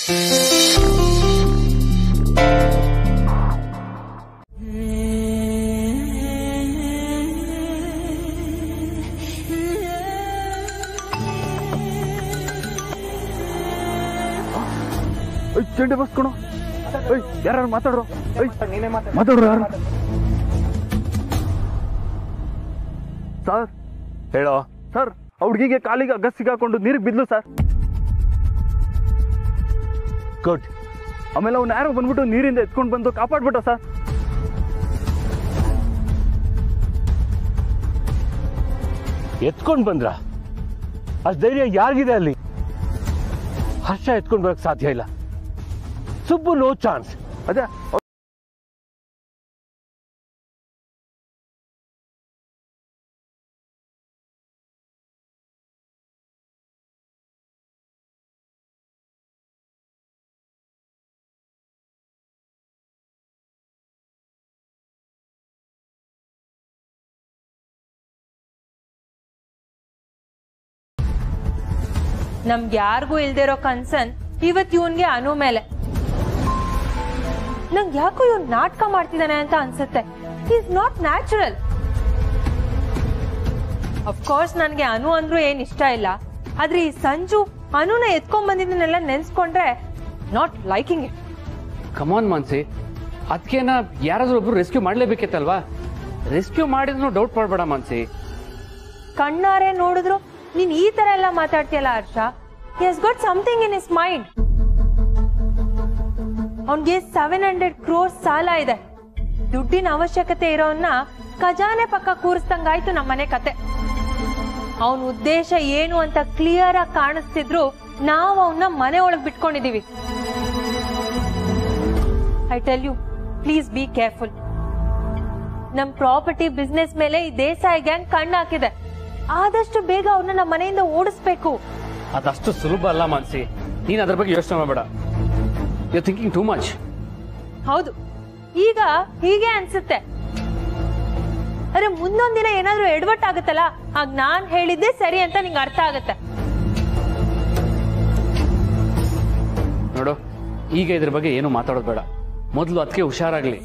ಚಂಡೆ bus ಕಣೋ ಯಾರು ಮಾತಾಡ್ರು ನೀನೇ ಮಾತಾಡ್ರು ಯಾರು ಸರ್ ಹೇಳೋ ಸರ್ ಆ ಹುಡುಗಿಗೆ ಕಾಲಿಗೆ ಹಗ್ಗ ಸಿಗಾಕೊಂಡು ನೀರಿಗೆ ಬಿದ್ಲು ಸರ್ ಗುಡ್ ಆಮೇಲೆ ಅವ್ನು ಯಾರೋ ಬಂದ್ಬಿಟ್ಟು ನೀರಿಂದ ಎತ್ಕೊಂಡು ಬಂದು ಕಾಪಾಡ್ಬಿಟ್ಟ ಸರ್ ಎತ್ಕೊಂಡ್ ಬಂದ್ರ ಅಷ್ಟ್ ಧೈರ್ಯ ಯಾರಿಗಿದೆ ಅಲ್ಲಿ ಹರ್ಷ ಎತ್ಕೊಂಡ್ ಬರಕ್ ಸಾಧ್ಯ ಇಲ್ಲ ಸುಬ್ಬು ನೋ ಚಾನ್ಸ್ ಅದೇ ನಮ್ಗೆ ಯಾರಿಗೂ ಇಲ್ದಿರೋ ಕನ್ಸನ್ ಇವತ್ ಇವನ್ಗೆ ಅನು ಮೇಲೆ ನಂಗೆ ಯಾಕೋ ಇವ್ನ್ ನಾಟಕ ಮಾಡ್ತಿದ್ದಾನೆ ಅಂತ ಅನ್ಸುತ್ತೆ ಈಸ್ ನಾಟ್ ನ್ಯಾಚುರಲ್ ಅಫ್ಕೋರ್ಸ್ ನನ್ಗೆ ಅನು ಅಂದ್ರೂ ಏನ್ ಇಷ್ಟ ಇಲ್ಲ ಆದ್ರೆ ಈ ಸಂಜು ಅನುನ ಎತ್ಕೊಂಡ್ ಬಂದಿದ್ದನ್ನೆಲ್ಲ ನೆನ್ಸ್ಕೊಂಡ್ರೆ not liking it come on Mansi ಅದಕ್ಕೇನ ಯಾರಾದ್ರೂ ಒಬ್ರು ರೆಸ್ಕ್ಯೂ ಮಾಡ್ಲೇಬೇಕಿತ್ತಲ್ವಾ ರೆಸ್ಕ್ಯೂ ಮಾಡಿದ್ರು ಡೌಟ್ ಪಡ್ಬೇಡ ಮಾನ್ಸಿ ಕಣ್ಣಾರೆ ನೋಡಿದ್ರು ನೀನ್ ಈ ತರ ಎಲ್ಲ ಮಾತಾಡ್ತೀಯಲ್ಲ Harsha has got something in his mind ಅವನ್ಗೆ ಸೆವೆನ್ ಹಂಡ್ರೆಡ್ ಕ್ರೋರ್ಸ್ ಸಾಲ ಇದೆ ದುಡ್ಡಿನ ಅವಶ್ಯಕತೆ ಇರೋನ್ನ ಖಜಾನೆ ಪಕ್ಕ ಕೂರಿಸ್ದಂಗಾಯ್ತು ನಮ್ಮನೆ ಕತೆ ಅವನ ಉದ್ದೇಶ ಏನು ಅಂತ ಕ್ಲಿಯರ್ ಆಗಿ ಕಾಣಿಸ್ತಿದ್ರು ನಾವು ಅವನ್ನ ಮನೆ ಒಳಗ್ ಬಿಟ್ಕೊಂಡಿದೀವಿ I tell you please be careful ನಮ್ ಪ್ರಾಪರ್ಟಿ ಬಿಸ್ನೆಸ್ ಮೇಲೆ ಈ ದೇಸಾಯಿ ಗ್ಯಾಂಗ್ ಕಣ್ಣು ಹಾಕಿದೆ ಆದಷ್ಟು ಬೇಗ ಅವ್ರನ್ನ ನಮ್ಮ ಮನೆಯಿಂದ ಓಡಿಸ್ಬೇಕು ಅದಷ್ಟು ಸುಲಭ ಅಲ್ಲ ಮಾನ್ಸಿ ನೀನ್ ಅದ್ರ ಬಗ್ಗೆ ಯೋಚನೆ ಮಾಡಬೇಡ ಯು ಥಿಂಕಿಂಗ್ ಟೂ ಮಚ್ ಹೌದು ಈಗ ಹೀಗೆ ಅನ್ಸುತ್ತೆ ಅರೆ ಮುಂದೊಂದ್ ದಿನ ಏನಾದ್ರೂ ಎಡವಟ್ ಆಗುತ್ತಲ್ಲ ಆಗ ನಾನ್ ಹೇಳಿದ್ದೆ ಸರಿ ಅಂತ ನಿಂಗೆ ಅರ್ಥ ಆಗುತ್ತೆ ನೋಡು ಈಗ ಇದ್ರ ಬಗ್ಗೆ ಏನು ಮಾತಾಡೋದು ಬೇಡ ಮೊದಲು ಅದಕ್ಕೆ ಹುಷಾರಾಗ್ಲಿ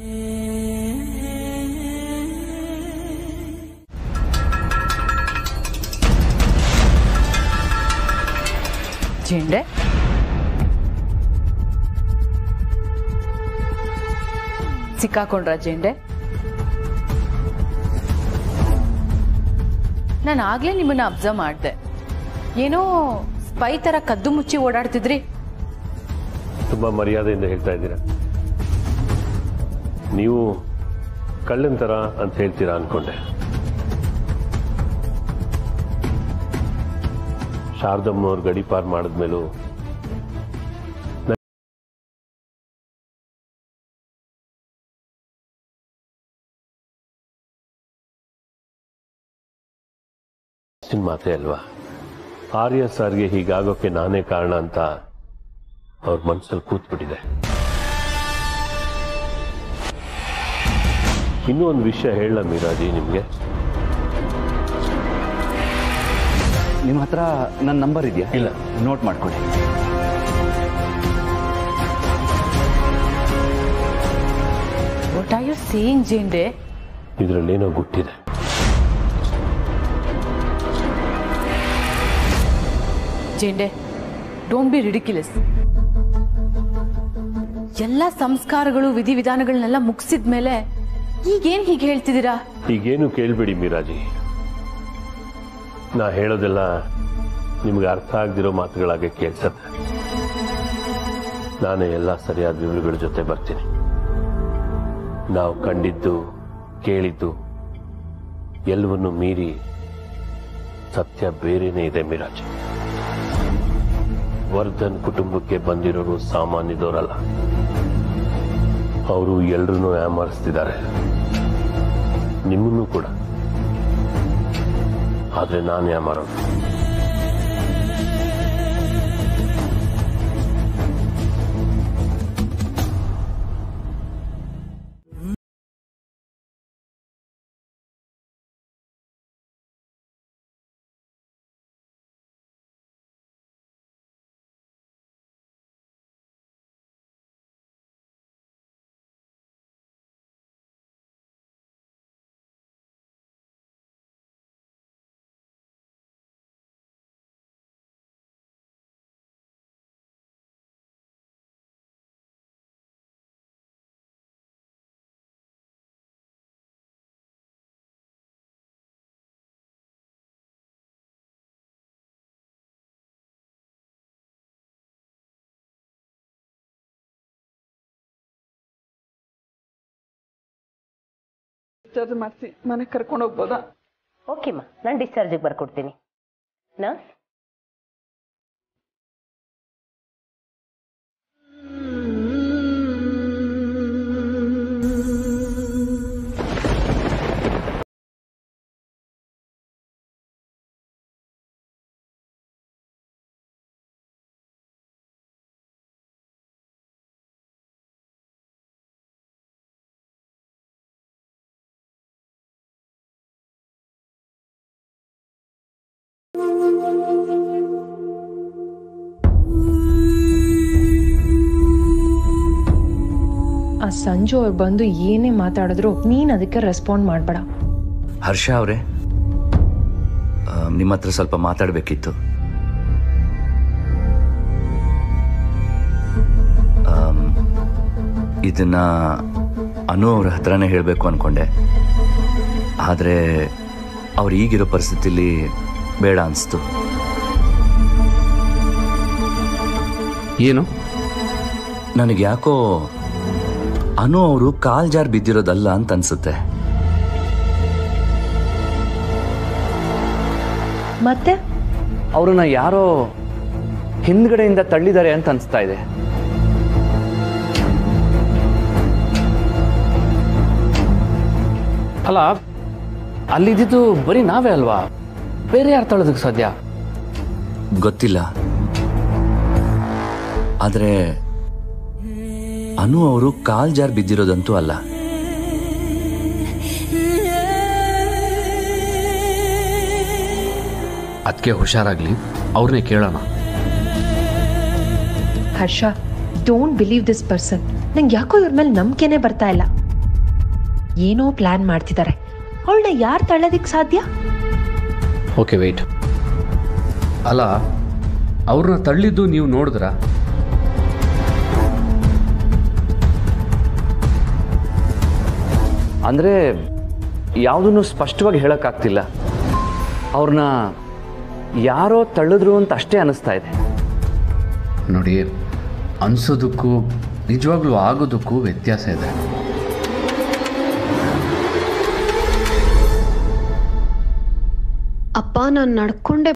ಜೆಂಡೆ ಸಿಕ್ಕಾಕೊಂಡ್ರ ಜೆಂಡೆ ನಾನು ಆಗ್ಲೇ ನಿಮ್ಮನ್ನ ಅಬ್ಸರ್ವ್ ಮಾಡಿದೆ ಏನೋ ಸ್ಪೈ ತರ ಕದ್ದು ಮುಚ್ಚಿ ಓಡಾಡ್ತಿದ್ರಿ ತುಂಬಾ ಮರ್ಯಾದೆಯಿಂದ ಹೇಳ್ತಾ ಇದ್ದೀರಾ ನೀವು ಕಳ್ಳನ್ ತರ ಅಂತ ಹೇಳ್ತೀರಾ ಅನ್ಕೊಂಡೆ ಶಾರದಮ್ಮನವ್ರು ಗಡಿ ಪಾರ್ ಮಾಡಿದ್ಮೇಲೂ ಅಷ್ಟಿನ ಮಾತೇ ಅಲ್ವಾ ಆರ್ಯ ಸರ್ಗೆ ಹೀಗಾಗೋಕೆ ನಾನೇ ಕಾರಣ ಅಂತ ಅವ್ರ ಮನಸ್ಸಲ್ಲಿ ಕೂತ್ಬಿಟ್ಟಿದೆ ಇನ್ನೂ ಒಂದು ವಿಷಯ ಹೇಳ ಮೀರಾಜಿ ನಿಮಗೆ ನಿಮ್ಮ ಹತ್ರ ನನ್ನ ನಂಬರ್ ಇದೆಯಾ ಇಲ್ಲ. ನೋಟ್ ಮಾಡ್ಕೊಳ್ಳಿ what are you saying Jende ಇದರಲ್ಲೇನೋ ಗುಟ್ಟಿದೆ ಜೇಂಡೆ ಡೋಂಟ್ ಬಿ ರಿಡಿಕ್ಯುಲಸ್ ಎಲ್ಲ ಸಂಸ್ಕಾರಗಳು ವಿಧಿವಿಧಾನಗಳನ್ನೆಲ್ಲ ಮುಗಿಸಿದ್ಮೇಲೆ ಈಗೇನ್ ಹೀಗೆ ಹೇಳ್ತಿದ್ದೀರಾ ಈಗೇನು ಕೇಳಬೇಡಿ ಮೀರಾಜಿ ನಾ ಹೇಳೋದೆಲ್ಲ ನಿಮ್ಗೆ ಅರ್ಥ ಆಗದಿರೋ ಮಾತುಗಳಾಗೆ ಕೇಳ್ಸತ್ತೆ ನಾನೇ ಎಲ್ಲ ಸರಿಯಾದ ವಿವರಗಳ ಜೊತೆ ಬರ್ತೀನಿ ನಾವು ಕಂಡಿದ್ದು ಕೇಳಿದ್ದು ಎಲ್ಲವನ್ನು ಮೀರಿ ಸತ್ಯ ಬೇರೆನೇ ಇದೆ ಮಿರಾಜ್ ವರ್ಧನ್ ಕುಟುಂಬಕ್ಕೆ ಬಂದಿರೋರು ಸಾಮಾನ್ಯದವರಲ್ಲ ಅವರು ಎಲ್ರನ್ನೂ ಯಾಮಾರಿಸ್ತಿದ್ದಾರೆ ನಿಮ್ಮನ್ನು ಕೂಡ ಆದ್ರೆ ನಾನು ಯಾಮಾರೋದು ಡಿಸ್ಚಾರ್ಜ್ ಮಾಡಿಸಿ ಮನೆಗೆ ಕರ್ಕೊಂಡು ಹೋಗ್ಬೋದಾ ಓಕೆಮ್ಮ ನಾನು ಡಿಸ್ಚಾರ್ಜಿಗೆ ಬರ್ಕೊಡ್ತೀನಿ ನರ್ಸ್ ಆ ಸಂಜು ಅವ್ರು ಬಂದು ಏನೇ ಮಾತಾಡಿದ್ರು ನೀನ್ ಅದಕ್ಕೆ ರೆಸ್ಪಾಂಡ್ ಮಾಡಬೇಡ ಹರ್ಷ ಅವರೇ ನಿಮ್ಮ ಹತ್ರ ಸ್ವಲ್ಪ ಮಾತಾಡಬೇಕಿತ್ತು ಇದನ್ನ ಅನು ಅವ್ರ ಹತ್ರನೇ ಹೇಳಬೇಕು ಅನ್ಕೊಂಡೆ ಆದರೆ ಅವ್ರು ಈಗಿರೋ ಪರಿಸ್ಥಿತಿಲಿ ಬೇಡ ಅನಿಸ್ತು ಏನು ನನಗೆ ಯಾಕೋ ಅನು ಅವರು ಕಾಲ್ ಜಾರ್ ಬಿದ್ದಿರೋದಲ್ಲ ಅಂತ ಅನ್ಸುತ್ತೆ ಮತ್ತೆ ಅವ್ರನ್ನ ಯಾರೋ ಹಿಂದ್ಗಡೆಯಿಂದ ತಳ್ಳಿದ್ದಾರೆ ಅಂತ ಅನಿಸ್ತಾ ಇದೆ ಅಲ್ಲ ಅಲ್ಲಿದ್ದು ಬರೀ ನಾವೇ ಅಲ್ವಾ ಬೇರೆ ಯಾರು ತಳ್ಳೋದಕ್ಕೆ ಸಾಧ್ಯ ಗೊತ್ತಿಲ್ಲ ಆದರೆ ಅನು ಅವರು ಕಾಲ್ ಜಾರ್ ಬಿದ್ದಿರೋದಂತೂ ಅಲ್ಲ ಅದಕ್ಕೆ ಹುಷಾರಾಗ್ಲಿ ಅವ್ರನ್ನೇ ಕೇಳೋಣ Harsha don't believe this person ನಂಗೆ ಯಾಕೋ ಇವ್ರ ಮೇಲೆ ನಂಬಿಕೆನೇ ಬರ್ತಾ ಇಲ್ಲ ಏನೋ ಪ್ಲಾನ್ ಮಾಡ್ತಿದ್ದಾರೆ ಅವಳನ್ನ ಯಾರು ತಳ್ಳೋದಿಕ್ ಸಾಧ್ಯ ಓಕೆ ವೆಯ್ಟ್ ಅಲ್ಲ ಅವ್ರನ್ನ ತಳ್ಳಿದ್ದು ನೀವು ನೋಡಿದ್ರ ಅಂದರೆ ಯಾವುದನ್ನು ಸ್ಪಷ್ಟವಾಗಿ ಹೇಳೋಕ್ಕಾಗ್ತಿಲ್ಲ ಅವ್ರನ್ನ ಯಾರೋ ತಳ್ಳಿದ್ರು ಅಂತ ಅಷ್ಟೇ ಅನ್ನಿಸ್ತಾ ಇದೆ ನೋಡಿ ಅನ್ಸೋದಕ್ಕೂ ನಿಜವಾಗ್ಲೂ ಆಗೋದಕ್ಕೂ ವ್ಯತ್ಯಾಸ ಇದೆ ಅಪ್ಪ ನಾನು ನಡ್ಕೊಂಡೆ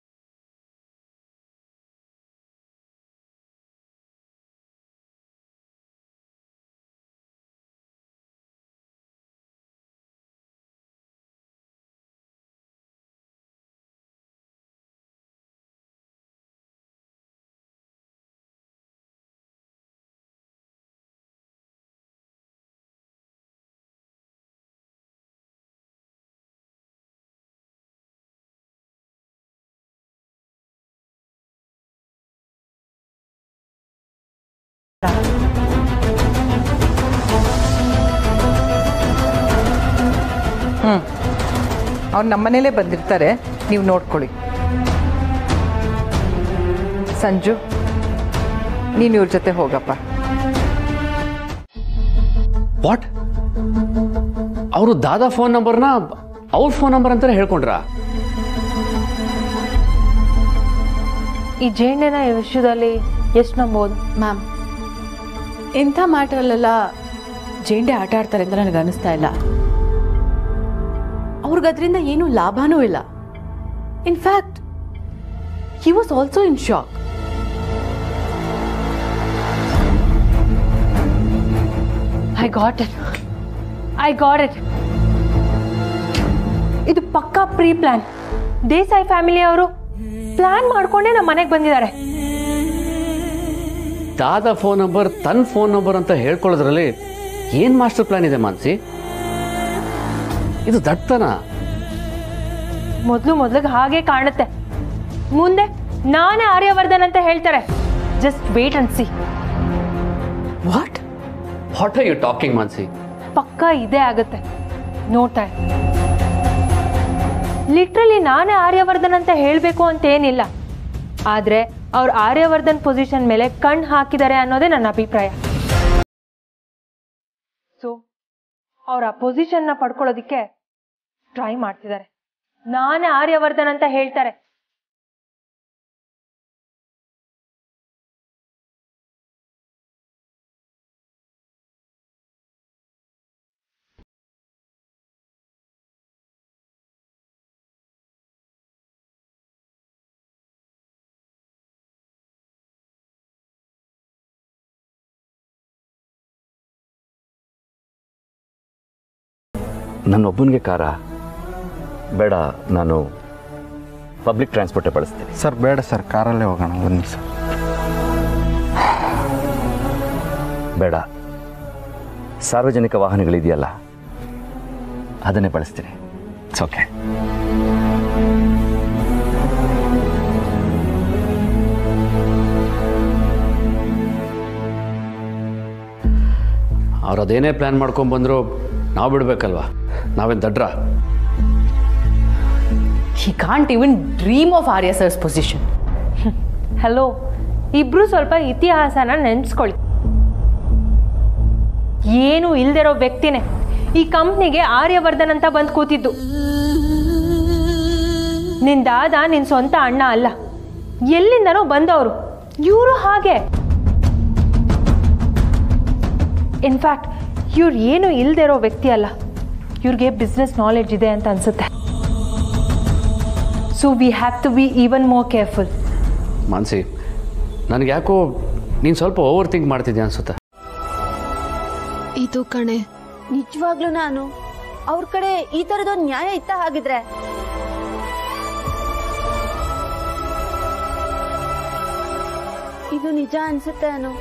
ಹ್ಞೂ ಅವ್ರು ನಮ್ಮನೇಲೇ ಬಂದಿರ್ತಾರೆ ನೀವು ನೋಡ್ಕೊಳ್ಳಿ ಸಂಜು ನೀನು ಇವ್ರ ಜೊತೆ ಹೋಗಪ್ಪ ವಾಟ್ ಅವರು ದಾದಾ ಫೋನ್ ನಂಬರ್ನ ಅವ್ರ ಫೋನ್ ನಂಬರ್ ಅಂತಾನೆ ಹೇಳ್ಕೊಂಡ್ರಾ ಈ ಜೇಂಡೆನ ಈ ವಿಷಯದಲ್ಲಿ ಎಷ್ಟು ನಂಬೋದು ಮ್ಯಾಮ್ ಇಂಥ ಮ್ಯಾಟ್ರಲ್ಲೆಲ್ಲ ಜೇಂಡೆ ಆಟ ಆಡ್ತಾರೆ ಅಂತ ನನಗೆ ಅನಿಸ್ತಾ ಇಲ್ಲ ಅವ್ರಿಗೆ ಅದರಿಂದ ಏನೂ ಲಾಭನೂ ಇಲ್ಲ in fact he was also in shock I got it I got it ಇದು ಪಕ್ಕಾ ಪ್ರೀ ಪ್ಲಾನ್ ದೇಸಾಯಿ ಫ್ಯಾಮಿಲಿ ಅವರು ಪ್ಲಾನ್ ಮಾಡ್ಕೊಂಡೇ ನಮ್ಮ ಮನೆಗೆ ಬಂದಿದ್ದಾರೆ ದಾದಾ ಫೋನ್ ನಂಬರ್ ತನ್ನ ಫೋನ್ ನಂಬರ್ ಅಂತ ಹೇಳ್ಕೊಳ್ಳೋದ್ರಲ್ಲಿ ಏನ್ ಮಾಸ್ಟರ್ ಪ್ಲಾನ್ ಇದೆ ಮಾನ್ಸಿ ಇದು ದಟ್ಟತನ ಮೊದಲು ಮೊದಲಿಗೆ ಹಾಗೆ ಕಾಣುತ್ತೆ ಮುಂದೆ ನಾನೇ ಆರ್ಯವರ್ಧನ್ ಅಂತ ಹೇಳ್ತಾರೆ just wait and see what what are you talking Mansi ಪಕ್ಕಾ ಇದೇ ಆಗುತ್ತೆ ನೋಡ್ತಾ ಲಿಟ್ರಲಿ ನಾನೇ ಆರ್ಯವರ್ಧನ್ ಅಂತ ಹೇಳಬೇಕು ಅಂತ ಏನಿಲ್ಲ ಆದ್ರೆ ಅವ್ರು ಆರ್ಯವರ್ಧನ್ ಪೊಸಿಷನ್ ಮೇಲೆ ಕಣ್ಣು ಹಾಕಿದ್ದಾರೆ ಅನ್ನೋದೇ ನನ್ನ ಅಭಿಪ್ರಾಯ ಸೊ ಅವ್ರ ಆ ಪೊಸಿಷನ್ನ ಪಡ್ಕೊಳ್ಳೋದಿಕ್ಕೆ ಟ್ರೈ ಮಾಡ್ತಿದ್ದಾರೆ ನಾನೇ ಆರ್ಯವರ್ಧನ್ ಅಂತ ಹೇಳ್ತಾರೆ ನನ್ನೊಬ್ಬನಿಗೆ ಕಾರ ಬೇಡ ನಾನು ಪಬ್ಲಿಕ್ ಟ್ರಾನ್ಸ್ಪೋರ್ಟೇ ಬಳಸ್ತೀನಿ ಸರ್ ಬೇಡ ಸರ್ ಕಾರಲ್ಲೇ ಹೋಗೋಣ ಬನ್ನಿ ಸರ್ ಬೇಡ ಸಾರ್ವಜನಿಕ ವಾಹನಗಳಿದೆಯಲ್ಲ ಅದನ್ನೇ ಬಳಸ್ತೀನಿ ಇಟ್ಸ್ ಓಕೆ ಅವ್ರು ಅದೇನೇ ಪ್ಲ್ಯಾನ್ ಮಾಡ್ಕೊಂಡು ಬಂದರೂ ನಾವು ಬಿಡಬೇಕಲ್ವಾ ನಾವೇನು ದಡ್ರ he can't even dream of Arya sir's position hello ಇಬ್ರು ಸ್ವಲ್ಪ ಇತಿಹಾಸನ ನೆನ್ಸ್ಕೊಳ್ಳಿ ಏನು ಇಲ್ದಿರೋ ವ್ಯಕ್ತಿನೇ ಈ ಕಂಪ್ನಿಗೆ ಆರ್ಯವರ್ಧನ್ ಅಂತ ಬಂದು ಕೂತಿದ್ದು ನಿನ್ ದಾದ ನಿನ್ ಸ್ವಂತ ಅಣ್ಣ ಅಲ್ಲ ಎಲ್ಲಿಂದನೋ ಬಂದವರು ಇವರು ಹಾಗೆ ಇನ್ಫ್ಯಾಕ್ಟ್ ಇವ್ರು ಏನು ಇಲ್ದೇ ಇರೋ ವ್ಯಕ್ತಿ ಅಲ್ಲ ಇವ್ರಿಗೆ ಬಿಸ್ನೆಸ್ ನಾಲೆಡ್ಜ್ ಇದೆ ಅಂತ ಅನ್ಸುತ್ತೆ so we have to be even more careful Mansi ನನಗೆ ಯಾಕೋ ನೀನು ಸ್ವಲ್ಪ ಓವರ್ ಥಿಂಕ್ ಮಾಡ್ತಿದ್ಯಾ ಅನ್ಸುತ್ತೆ ಇದು ಕಣೆ ನಿಜವಾಗ್ಲೂ ನಾನು ಅವ್ರ ಕಡೆ ಈ ತರದೊಂದು ನ್ಯಾಯ ಇತ್ತ ಹಾಗಿದ್ರೆ ಇದು ನಿಜ ಅನ್ಸುತ್ತೆ ಅನು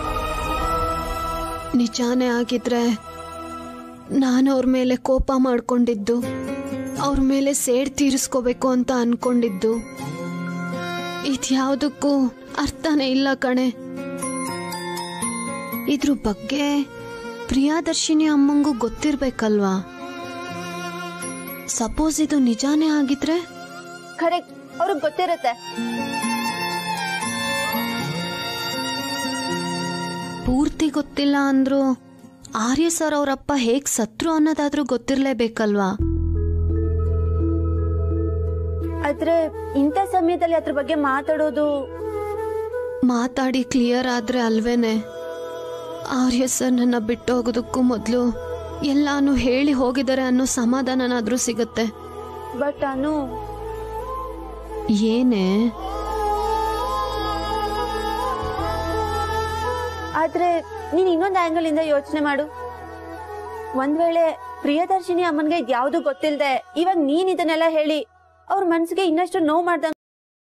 ನಿಜಾನೇ ಆಗಿದ್ರೆ ನಾನು ಅವ್ರ ಮೇಲೆ ಕೋಪ ಮಾಡ್ಕೊಂಡಿದ್ದು ಅವ್ರ ಮೇಲೆ ಸೇಡ್ ತೀರಿಸ್ಕೋಬೇಕು ಅಂತ ಅನ್ಕೊಂಡಿದ್ದು ಇದ್ಯಾವುದಕ್ಕೂ ಅರ್ಥನೇ ಇಲ್ಲ ಕಣೆ ಇದ್ರ ಬಗ್ಗೆ ಪ್ರಿಯಾದರ್ಶಿನಿ ಅಮ್ಮಂಗೂ ಗೊತ್ತಿರ್ಬೇಕಲ್ವಾ ಸಪೋಸ್ ಇದು ನಿಜಾನೇ ಆಗಿದ್ರೆ ಕರೆಕ್ಟ್ ಅವ್ರಿಗೆ ಗೊತ್ತಿರುತ್ತೆ ಪೂರ್ತಿ ಗೊತ್ತಿಲ್ಲ ಅಂದ್ರು ಆರ್ಯ ಸರ್ ಅವರಪ್ಪ ಹೇಗ್ ಸತ್ರು ಅನ್ನೋದಾದ್ರೂ ಗೊತ್ತಿರ್ಲೇಬೇಕಲ್ವಾ ಆದ್ರೆ ಇಂಥ ಸಮಯದಲ್ಲಿ ಅದ್ರ ಬಗ್ಗೆ ಮಾತಾಡೋದು ಮಾತಾಡಿ ಕ್ಲಿಯರ್ ಆದ್ರೆ ಅಲ್ವೇನೆ ಆರ್ಯ ಸರ್ ನನ್ನ ಬಿಟ್ಟು ಹೋಗೋದಕ್ಕೂ ಮೊದಲು ಎಲ್ಲಾನು ಹೇಳಿ ಹೋಗಿದ್ದಾರೆ ಅನ್ನೋ ಸಮಾಧಾನನಾದ್ರೂ ಸಿಗುತ್ತೆ ಬಟ್ ಅನು ಏನೇ ಆದ್ರೆ ನೀನ್ ಇನ್ನೊಂದ್ ಆಂಗಲ್ ಇಂದ ಯೋಚನೆ ಮಾಡು ಒಂದ್ ವೇಳೆ ಪ್ರಿಯದರ್ಶಿನಿ ಅಮ್ಮನ್ಗೆ ಇದ್ಯಾವ್ದು ಗೊತ್ತಿಲ್ದೆ ಇವಾಗ ನೀನ್ ಇದನ್ನೆಲ್ಲ ಹೇಳಿ ಅವ್ರ ಮನ್ಸಿಗೆ ಇನ್ನಷ್ಟು ನೋವು ಮಾಡ್ದಂಗ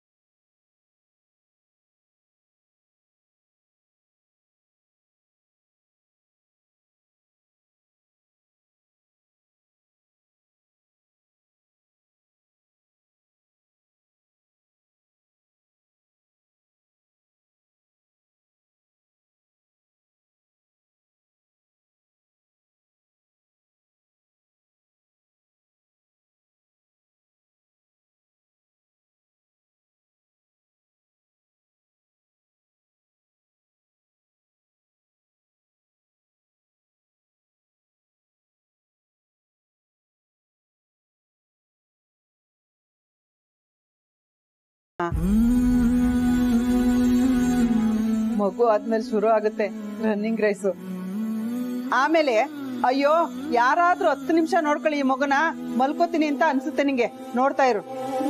ಮಗು ಆದ್ಮೇಲೆ ಶುರು ಆಗುತ್ತೆ ರನ್ನಿಂಗ್ ರೇಸು ಆಮೇಲೆ ಅಯ್ಯೋ ಯಾರಾದ್ರೂ ಹತ್ತು ನಿಮಿಷ ನೋಡ್ಕೊಳ್ಳಿ ಈ ಮಗುನ ಮಲ್ಕೋತೀನಿ ಅಂತ ಅನ್ಸುತ್ತೆ ನಿಂಗೆ ನೋಡ್ತಾ ಇರು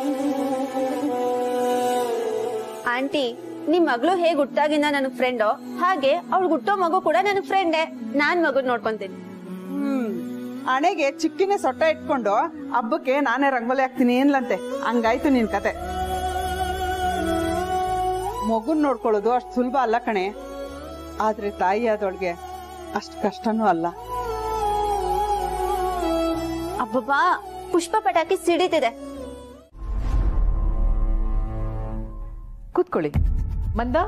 ಆಂಟಿ ನಿಮ್ ಮಗಳು ಹೇಗ್ ಹುಟ್ಟಾಗಿಂದ ನನಗ್ ಫ್ರೆಂಡೋ ಹಾಗೆ ಅವಳು ಹುಟ್ಟೋ ಮಗು ಕೂಡ ನನಗ್ ಫ್ರೆಂಡೇ ನಾನ್ ಮಗು ನೋಡ್ಕೊಂತೀನಿ ಹ್ಮ್ ಹಣೆಗೆ ಚಿಕ್ಕಿನ ಸೊಟ್ಟ ಇಟ್ಕೊಂಡು ಹಬ್ಬಕ್ಕೆ ನಾನೇ ರಂಗೋಲಿ ಹಾಕ್ತೀನಿ ಏನ್ಲಂತೆ ಹಂಗಾಯ್ತು ನಿನ್ ಕತೆ ಮಗುನ್ ನೋಡ್ಕೊಳ್ಳೋದು ಅಷ್ಟು ಸುಲಭ ಅಲ್ಲ ಕಣೆ ಆದ್ರೆ ತಾಯಿ ಆದೊಳಗೆ ಅಷ್ಟು ಕಷ್ಟನೂ ಅಲ್ಲ ಅಬ್ಬಬ್ಬಾ ಪುಷ್ಪ ಪಟಾಕಿ ಸಿಡಿತಿದೆ ಕೂತ್ಕೊಳ್ಳಿ ಮಂದ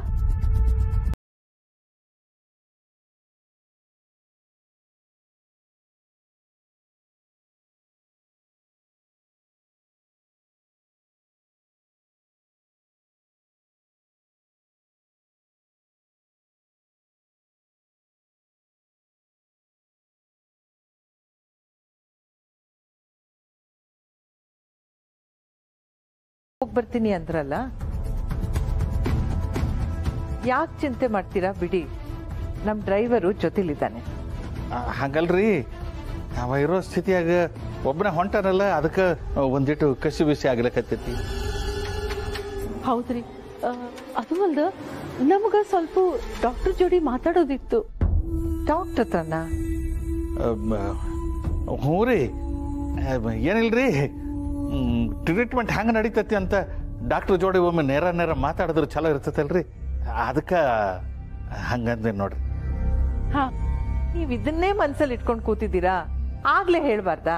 ಹೋಗ್ ಬರ್ತೀನಿ ಅಂದ್ರಲ್ಲ ಯಾಕೆ ಚಿಂತೆ ಮಾಡ್ತೀರಾ ಬಿಡಿ ನಮ್ ಡ್ರೈವರು ಜೊತೆಲಿದ್ದಾನೆ ಹಂಗಲ್ರಿ ಅವ ಇರೋ ಸ್ಥಿತಿಯಾಗ ಒಬ್ಬನೇ ಹೊಂಟಾನಲ್ಲ ಅದಕ್ಕೆ ಒಂದಿಟ್ಟು ಕಸಿ ಬಿಸಿ ಆಗ್ಲಕತ್ತೈತಿ ಹೌದ್ರಿ ಆ, ಅದು ಅಲ್ದ ನಮಗ ಸ್ವಲ್ಪ ಡಾಕ್ಟರ್ ಜೋಡಿ ಮಾತಾಡೋದಿತ್ತು ಡಾಕ್ಟರ್ ಹತ್ರನ ಅಮ್, ಹ್ಞೂ ರೀ ಏನಿಲ್ರಿ ಟ್ರೀಟ್ಮೆಂಟ್ ಹೆಂಗೆ ನಡೀತತಿ ಅಂತ ಡಾಕ್ಟರ್ ಜೋಡಿ ಒಮ್ಮೆ ನೇರ ನೇರ ಮಾತಾಡಿದ್ರೆ ಚಲೋ ಇರ್ತೈತಲ್ರಿ ಅದಕ್ಕೆ ಹಂಗಂದೆ ನೋಡ್ರಿ ಹಾ ನೀವ್ ಇದನ್ನೇ ಮನ್ಸಲ್ಲಿ ಇಟ್ಕೊಂಡು ಕೂತಿದ್ದೀರಾ ಆಗ್ಲೇ ಹೇಳ್ಬಾರ್ದಾ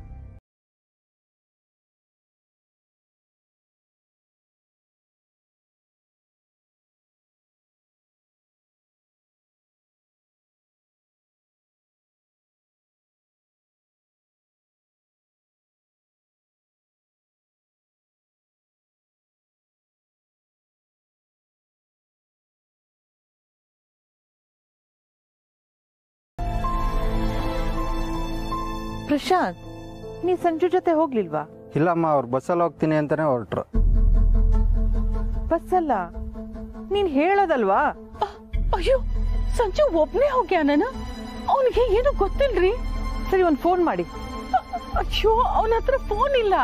ಪ್ರಶಾಂತ್ ನೀ ಸಂಜು ಜೊತೆ ಹೋಗ್ಲಿಲ್ವಾ ಇಲ್ಲಮ್ಮ ಅವ್ರು ಬಸ್ಸಲ್ಲಿ ಹೋಗ್ತೀನಿ ಅಂತಾನೆ ಹೊರಟ್ರು ಬಸ್ಸಲ್ಲ ನೀನ್ ಹೇಳೋದಲ್ವಾ ಅಯ್ಯೋ ಸಂಜು ಒಬ್ನೇ ಹೋಗ್ಯಾನ ಅವನಿಗೆ ಏನು ಗೊತ್ತಿಲ್ರಿ ಸರಿ ಒಂದ್ ಫೋನ್ ಮಾಡಿ ಅಯ್ಯೋ ಅವನ ಹತ್ರ ಫೋನ್ ಇಲ್ಲ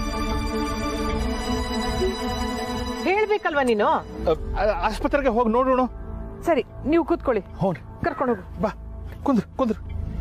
ಹೇಳ್ಬೇಕಲ್ವಾ ನೀನು ಆಸ್ಪತ್ರೆಗೆ ಹೋಗಿ ನೋಡೋಣ ಸರಿ ನೀವು ಕೂತ್ಕೊಳ್ಳಿ ಹ್ಞೂ ಕರ್ಕೊಂಡು ಹೋಗು ಬಾ ಕುಂದ್ರ ಕುಂದ್ರ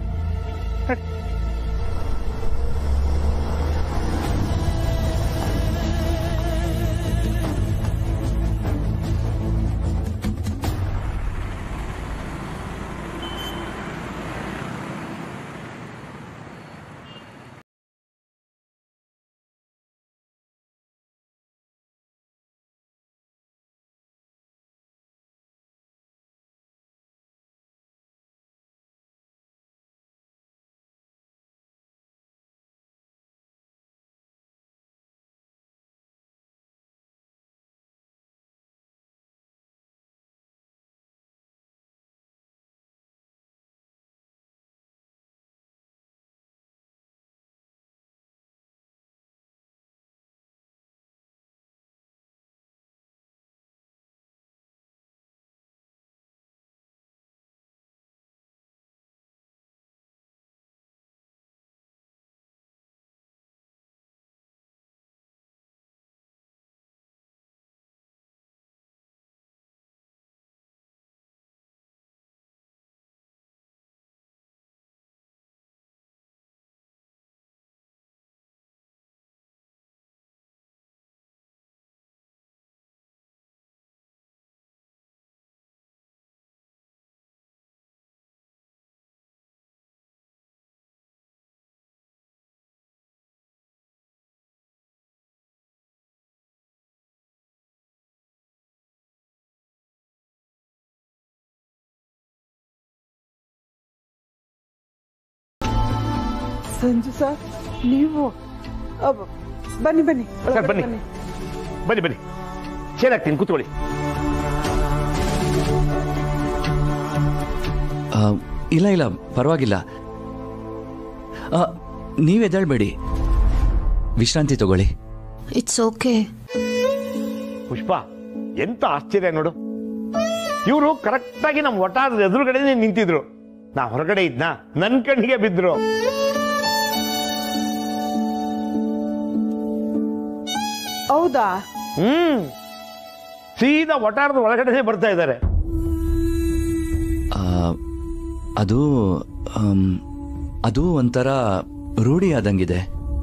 ಸಂಜು ಸರ್ ನೀವು ಅಬ್ಬ, ಬನ್ನಿ ಬನ್ನಿ ಸರ್ ಒಳಗಡೆ ಬನ್ನಿ ಬನ್ನಿ ಬನ್ನಿ ಚೇರ್ ಹಾಕ್ತೀನಿ ಕೂತ್ಕೊಳ್ಳಿ ಆ, ಇಲ್ಲ ಇಲ್ಲ ಪರವಾಗಿಲ್ಲ ಆ, ನೀವ್ ಎದ್ದೇಳ್ಬೇಡಿ ವಿಶ್ರಾಂತಿ ತಗೊಳ್ಳಿ ಇಟ್ಸ್ ಓಕೆ ಪುಷ್ಪ ಎಂತ ಆಶ್ಚರ್ಯ ನೋಡು ಇವರು ಕರೆಕ್ಟ್ ಆಗಿ ನಮ್ಮ ಒಟ್ಟಾರದ ಎದುರುಗಡೆನೆ ನಿಂತಿದ್ರು ನಾ ಹೊರಗಡೆ ಇದ್ನ ನನ್ ಕಣ್ಣಿಗೆ ಬಿದ್ರು ಹೌದಾ ಹ್ಮ್ ಸೀದಾ ಒಟ್ಟಾರದ ಒಳಗಡೆನೆ ಬರ್ತಾ ಇದ್ದಾರೆ ಆ, ಅದು ಆಮ್, ಅದು ಒಂಥರ ರೂಢಿ ಆದಂಗಿದೆ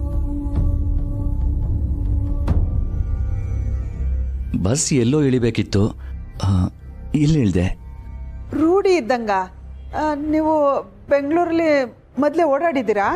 ಬಸ್ ಎಲ್ಲೋ ಇಳಿಬೇಕಿತ್ತು ಆ, ಇಲ್ಲಿ ಇಳ್ದೆ ರೂಢಿ ಇದ್ದಂಗ ಆ, ನೀವು ಬೆಂಗಳೂರಲ್ಲಿ ಮೊದಲೇ ಓಡಾಡಿದ್ದೀರಾ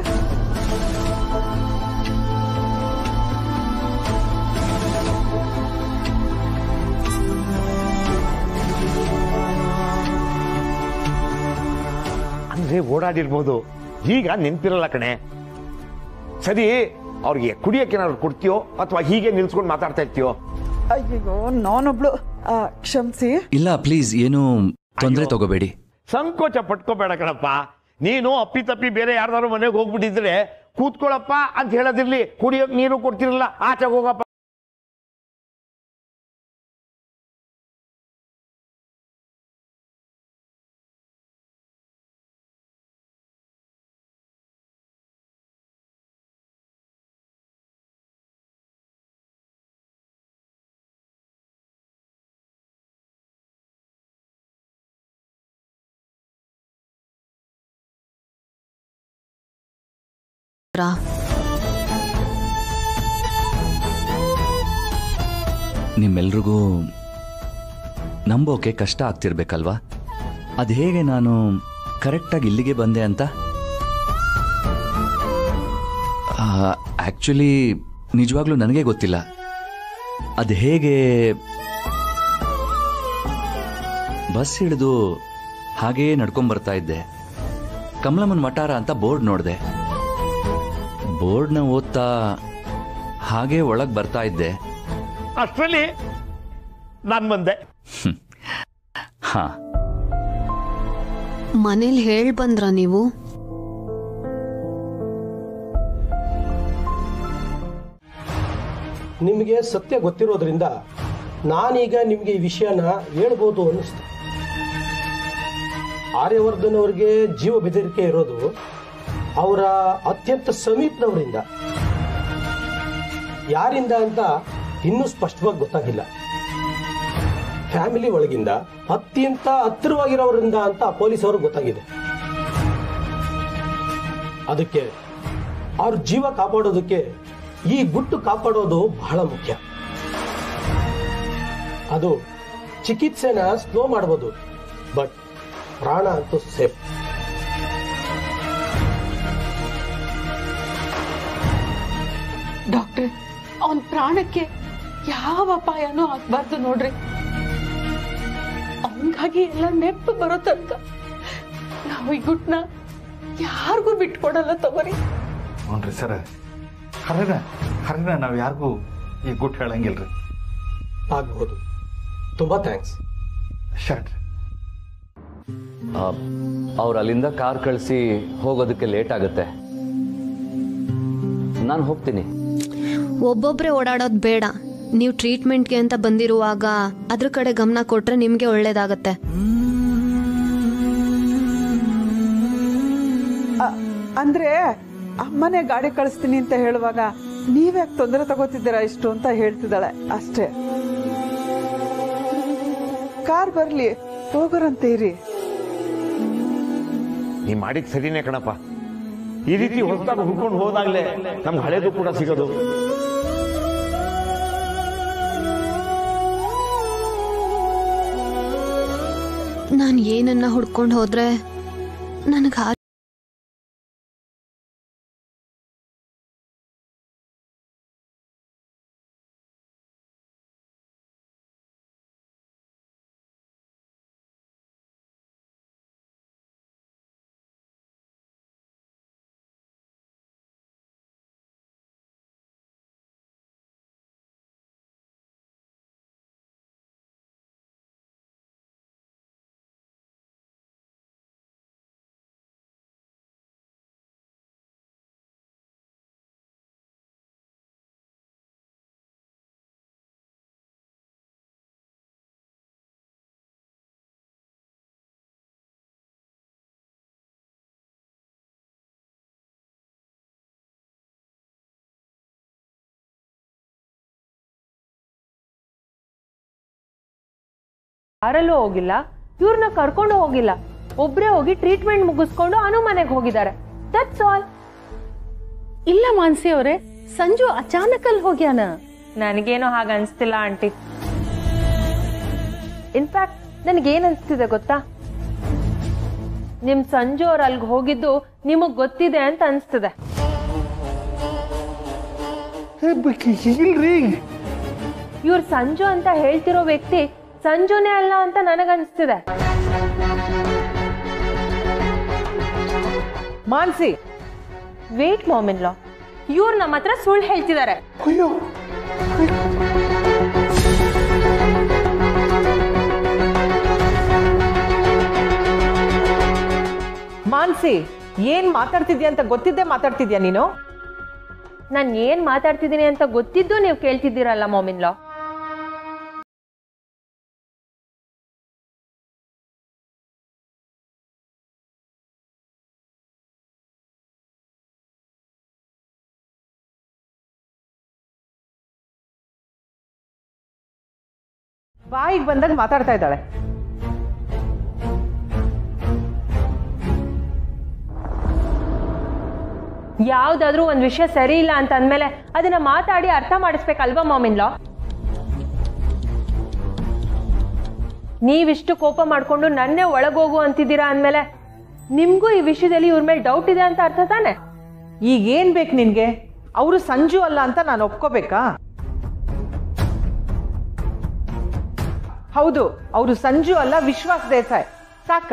ಅಂದ್ರೆ ಓಡಾಡಿರ್ಬೋದು ಈಗ ನೆನ್ಪಿರಲ್ಲ ಕಣೆ ಸರಿ ಅವ್ರಿಗೆ ಕುಡಿಯಕ್ಕೆ ಏನಾದ್ರು ಕೊಡ್ತೀಯೋ ಅಥವಾ ಹೀಗೆ ನಿಲ್ಸ್ಕೊಂಡು ಮಾತಾಡ್ತಾ ಇರ್ತೀಯೋ ಅಯ್ಯೋ ನಾನೊಬ್ಳು ಆ, ಕ್ಷಮಿಸಿ ಇಲ್ಲ ಪ್ಲೀಸ್ ಏನು ತೊಂದರೆ ತಗೋಬೇಡಿ ಸಂಕೋಚ ಪಟ್ಕೋಬೇಡ ಕಣಪ್ಪ ನೀನು ಅಪ್ಪಿ ತಪ್ಪಿ ಬೇರೆ ಯಾರ್ದಾರು ಮನೆಗೆ ಹೋಗ್ಬಿಟ್ಟಿದ್ರೆ ಕೂತ್ಕೊಳ್ಳಪ್ಪ ಅಂತ ಹೇಳೋದಿರ್ಲಿ ಕುಡಿಯೋಕ್ ನೀರು ಕೊಡ್ತಿರಲ್ಲ ಆಚೆಗೆ ಹೋಗಪ್ಪ ರಾ ನಿಮ್ಮೆಲ್ರಿಗೂ ನಂಬೋಕೆ ಕಷ್ಟ ಆಗ್ತಿರ್ಬೇಕಲ್ವಾ ಅದು ಹೇಗೆ ನಾನು ಕರೆಕ್ಟಾಗಿ ಇಲ್ಲಿಗೆ ಬಂದೆ ಅಂತ ಆ್ಯಕ್ಚುಲಿ ನಿಜವಾಗ್ಲೂ ನನಗೆ ಗೊತ್ತಿಲ್ಲ ಅದು ಹೇಗೆ ಬಸ್ ಹಿಡಿದು ಹಾಗೆಯೇ ನಡ್ಕೊಂಬರ್ತಾ ಇದ್ದೆ ಕಮಲಮ್ಮನ ವಟಾರ ಅಂತ ಬೋರ್ಡ್ ನೋಡಿದೆ ಬೋರ್ಡ್ನ ಓದ್ತಾ ಹಾಗೆ ಒಳಗೆ ಬರ್ತಾ ಇದ್ದೆ ಅಷ್ಟರಲ್ಲಿ ನಾನು ಬಂದೆ ಹಾ ಮನೇಲಿ ಹೇಳ್ ಬಂದ್ರ ನೀವು ನಿಮಗೆ ಸತ್ಯ ಗೊತ್ತಿರೋದ್ರಿಂದ ನಾನೀಗ ನಿಮಗೆ ಈ ವಿಷಯನ ಹೇಳ್ಬೋದು ಅನ್ನಿಸ್ತು ಆರ್ಯವರ್ಧನ್ ಅವರಿಗೆ ಜೀವ ಬೆದರಿಕೆ ಇರೋದು ಅವರ ಅತ್ಯಂತ ಸಮೀಪದವರಿಂದ ಯಾರಿಂದ ಅಂತ ಇನ್ನೂ ಸ್ಪಷ್ಟವಾಗಿ ಗೊತ್ತಾಗಿಲ್ಲ ಫ್ಯಾಮಿಲಿ ಒಳಗಿಂದ ಅತ್ಯಂತ ಹತ್ತಿರವಾಗಿರೋರಿಂದ ಅಂತ ಪೊಲೀಸ್ ಅವ್ರಿಗೆ ಗೊತ್ತಾಗಿದೆ ಅದಕ್ಕೆ ಅವ್ರ ಜೀವ ಕಾಪಾಡೋದಕ್ಕೆ ಈ ಗುಟ್ಟು ಕಾಪಾಡೋದು ಬಹಳ ಮುಖ್ಯ ಅದು ಚಿಕಿತ್ಸೆನ ಸ್ಲೋ ಮಾಡ್ಬೋದು ಬಟ್ ಪ್ರಾಣ ಅಂತೂ ಸೇಫ್ ಡಾಕ್ಟ್ರೆ ಅವನ್ ಪ್ರಾಣಕ್ಕೆ ಯಾವ ಅಪಾಯನೂ ಆಗ್ಬಾರ್ದು ನೋಡ್ರಿ ಅವನ್ಗಾಗಿ ಎಲ್ಲ ನೆನಪು ಬರೋ ತನಕ ನಾವು ಈ ಗುಟ್ನ ಯಾರಿಗೂ ಬಿಟ್ಕೊಡಲ್ಲ ತಗೋರಿ ಹ್ಞೂ ಸರ ಹರಿನ ಹರಿನ ನಾವು ಯಾರಿಗೂ ಈ ಗುಟ್ ಹೇಳಂಗಿಲ್ರಿ ಆಗ್ಬೋದು ತುಂಬಾ ಥ್ಯಾಂಕ್ಸ್ ಶರ್ಟ್ ಅವ್ರು ಅಲ್ಲಿಂದ ಕಾರ್ ಕಳಿಸಿ ಹೋಗೋದಕ್ಕೆ ಲೇಟ್ ಆಗುತ್ತೆ ನಾನು ಹೋಗ್ತೀನಿ ಒಬ್ಬೊಬ್ರೆ ಓಡಾಡೋದು ಬೇಡ ನೀವು ಟ್ರೀಟ್ಮೆಂಟ್ಗೆ ಅಂತ ಬಂದಿರುವಾಗ ಅದ್ರ ಕಡೆ ಗಮನ ಕೊಟ್ರೆ ನಿಮ್ಗೆ ಒಳ್ಳೇದಾಗತ್ತೆ ಅ- ಅಂದ್ರೆ ಅಮ್ಮನೇ ಗಾಡಿ ಕಳಿಸ್ತೀನಿ ಅಂತ ಹೇಳುವಾಗ ನೀವ್ಯಾಕೆ ತೊಂದರೆ ತಗೋತಿದ್ದೀರಾ ಇಷ್ಟು ಅಂತ ಹೇಳ್ತಿದ್ದಾಳೆ ಅಷ್ಟೇ ಕಾರ್ ಬರ್ಲಿ ಹೋಗೋರಂತೆ ಇರಿ ನೀ ಮಾಡಿದ್ ಸರಿನೇ ಕಣಪ್ಪ ಈ ರೀತಿ ಹೊಸದಾಗಿ ಹುಡ್ಕೊಂಡು ಹೋದಾಗ್ಲೇ ನಮ್ಗೆ ಹಳೇದು ಕೂಡ ಸಿಗೋದು ನಾನು ಏನನ್ನ ಹುಡ್ಕೊಂಡು ಹೋದ್ರೆ ನನಗೆ ಯಾರಲ್ಲೂ ಹೋಗಿಲ್ಲ ಇವ್ರನ್ನ ಕರ್ಕೊಂಡು ಹೋಗಿಲ್ಲ ಒಬ್ರೇ ಹೋಗಿ ಟ್ರೀಟ್ಮೆಂಟ್ ಮುಗಿಸ್ಕೊಂಡು ಅನು ಮನೆಗೆ ಹೋಗಿದ್ದಾರೆ ದಟ್ಸ್ ಆಲ್ ಇಲ್ಲ ಮಾನ್ಸಿ ಅವರೇ ಸಂಜು ಅಚಾನಕಲ್ಲಿ ಹೋಗ್ಯಾನ ನನಗೇನೋ ಹಾಗೆ ಅನ್ಸ್ತಿಲ್ಲ ಆಂಟಿ ಇನ್ಫ್ಯಾಕ್ಟ್ ನನಗೇನ್ ಅನ್ಸ್ತಿದೆ ಗೊತ್ತಾ ನಿಮ್ ಸಂಜು ಅವ್ರು ಅಲ್ಗೆ ಹೋಗಿದ್ದು ನಿಮಗ್ ಗೊತ್ತಿದೆ ಅಂತ ಅನ್ಸ್ತಿದೆ ಇಲ್ರಿ ಇವ್ರು ಸಂಜು ಅಂತ ಹೇಳ್ತಿರೋ ವ್ಯಕ್ತಿ ಸಂಜುನೇ ಅಲ್ಲ ಅಂತ ನನಗನ್ಸ್ತಿದೆ ಮಾನ್ಸಿ ವೇಟ್ ಮಾಮಿನ್ ಲಾ ಇವ್ರು ನಮ್ಮ ಹತ್ರ ಸುಳ್ಳು ಹೇಳ್ತಿದ್ದಾರೆ ಮಾನ್ಸಿ ಏನ್ ಮಾತಾಡ್ತಿದ್ಯಾ ಅಂತ ಗೊತ್ತಿದ್ದೆ ಮಾತಾಡ್ತಿದ್ಯಾ ನೀನು ನಾನು ಏನ್ ಮಾತಾಡ್ತಿದ್ದೀನಿ ಅಂತ ಗೊತ್ತಿದ್ದು ನೀವು ಕೇಳ್ತಿದ್ದೀರಲ್ಲ ಮಾಮಿನ್ ಲಾ ಬಾಯಿಗೆ ಬಂದಾಗ ಮಾತಾಡ್ತಾ ಇದ್ದಾಳೆ ಯಾವ್ದಾದ್ರೂ ಒಂದ್ ವಿಷಯ ಸರಿ ಇಲ್ಲ ಅಂತ ಅಂದ್ಮೇಲೆ ಅದನ್ನ ಮಾತಾಡಿ ಅರ್ಥ ಮಾಡಿಸ್ಬೇಕಲ್ವಾ ಮಾಮಿನ್ ಲಾ ನೀವಿಷ್ಟು ಕೋಪ ಮಾಡ್ಕೊಂಡು ನನ್ನೇ ಒಳಗೋಗು ಅಂತಿದ್ದೀರಾ ಅಂದ್ಮೇಲೆ ನಿಮ್ಗೂ ಈ ವಿಷಯದಲ್ಲಿ ಇವ್ರ ಮೇಲೆ ಡೌಟ್ ಇದೆ ಅಂತ ಅರ್ಥ ತಾನೆ ಈಗ ಏನ್ ಬೇಕು ನಿನ್ಗೆ ಅವರು ಸಂಜು ಅಲ್ಲ ಅಂತ ನಾನು ಒಪ್ಕೋಬೇಕಾ ಹೌದು ಅವರು ಸಂಜು ಅಲ್ಲ ವಿಶ್ವಾಸ್ ದೇಸಾಯಿ ಸಾಕಾ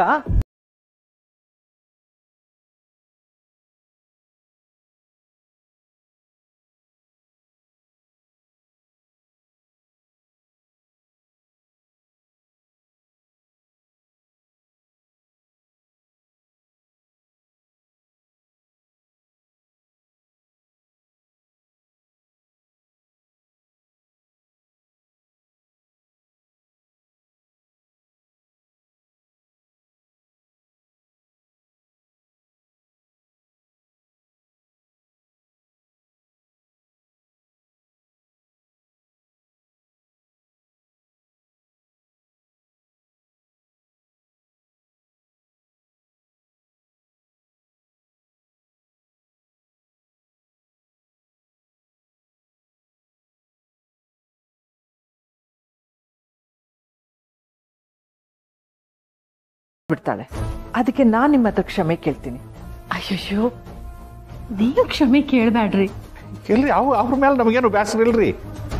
ಬಿಡ್ತಾಳೆ ಅದಕ್ಕೆ ನಾನು ನಿಮ್ಮ ಹತ್ರ ಕ್ಷಮೆ ಕೇಳ್ತೀನಿ ಅಯ್ಯಯ್ಯೋ ನೀವು ಕ್ಷಮೆ ಕೇಳಬೇಡ್ರಿ ಇಲ್ರಿ ಅವ್ ಅವ್ರ ಮೇಲೆ ನಮಗೇನು ಬೇಸರ ಇಲ್ರಿ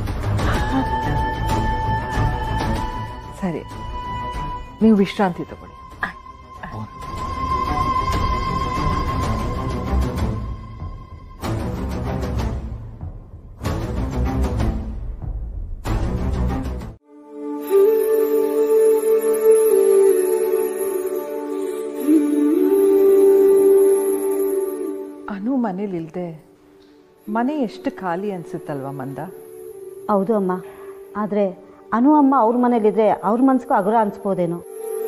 ಸರಿ ನೀವು ವಿಶ್ರಾಂತಿ ತಗೊಳ್ಳಿ ಅನು ಮನೇಲಿ ಇಲ್ದೆ ಮನೆ ಎಷ್ಟು ಖಾಲಿ ಅನ್ಸುತ್ತಲ್ವಾ ಮಂದ ಹೌದು ಅಮ್ಮ ಆದರೆ ಅನು ಅಮ್ಮ ಅವ್ರ ಮನೇಲಿದ್ರೆ ಅವ್ರ ಮನ್ಸಿಗೂ ಅಗುರ ಅನ್ಸ್ಬೋದೇನೋ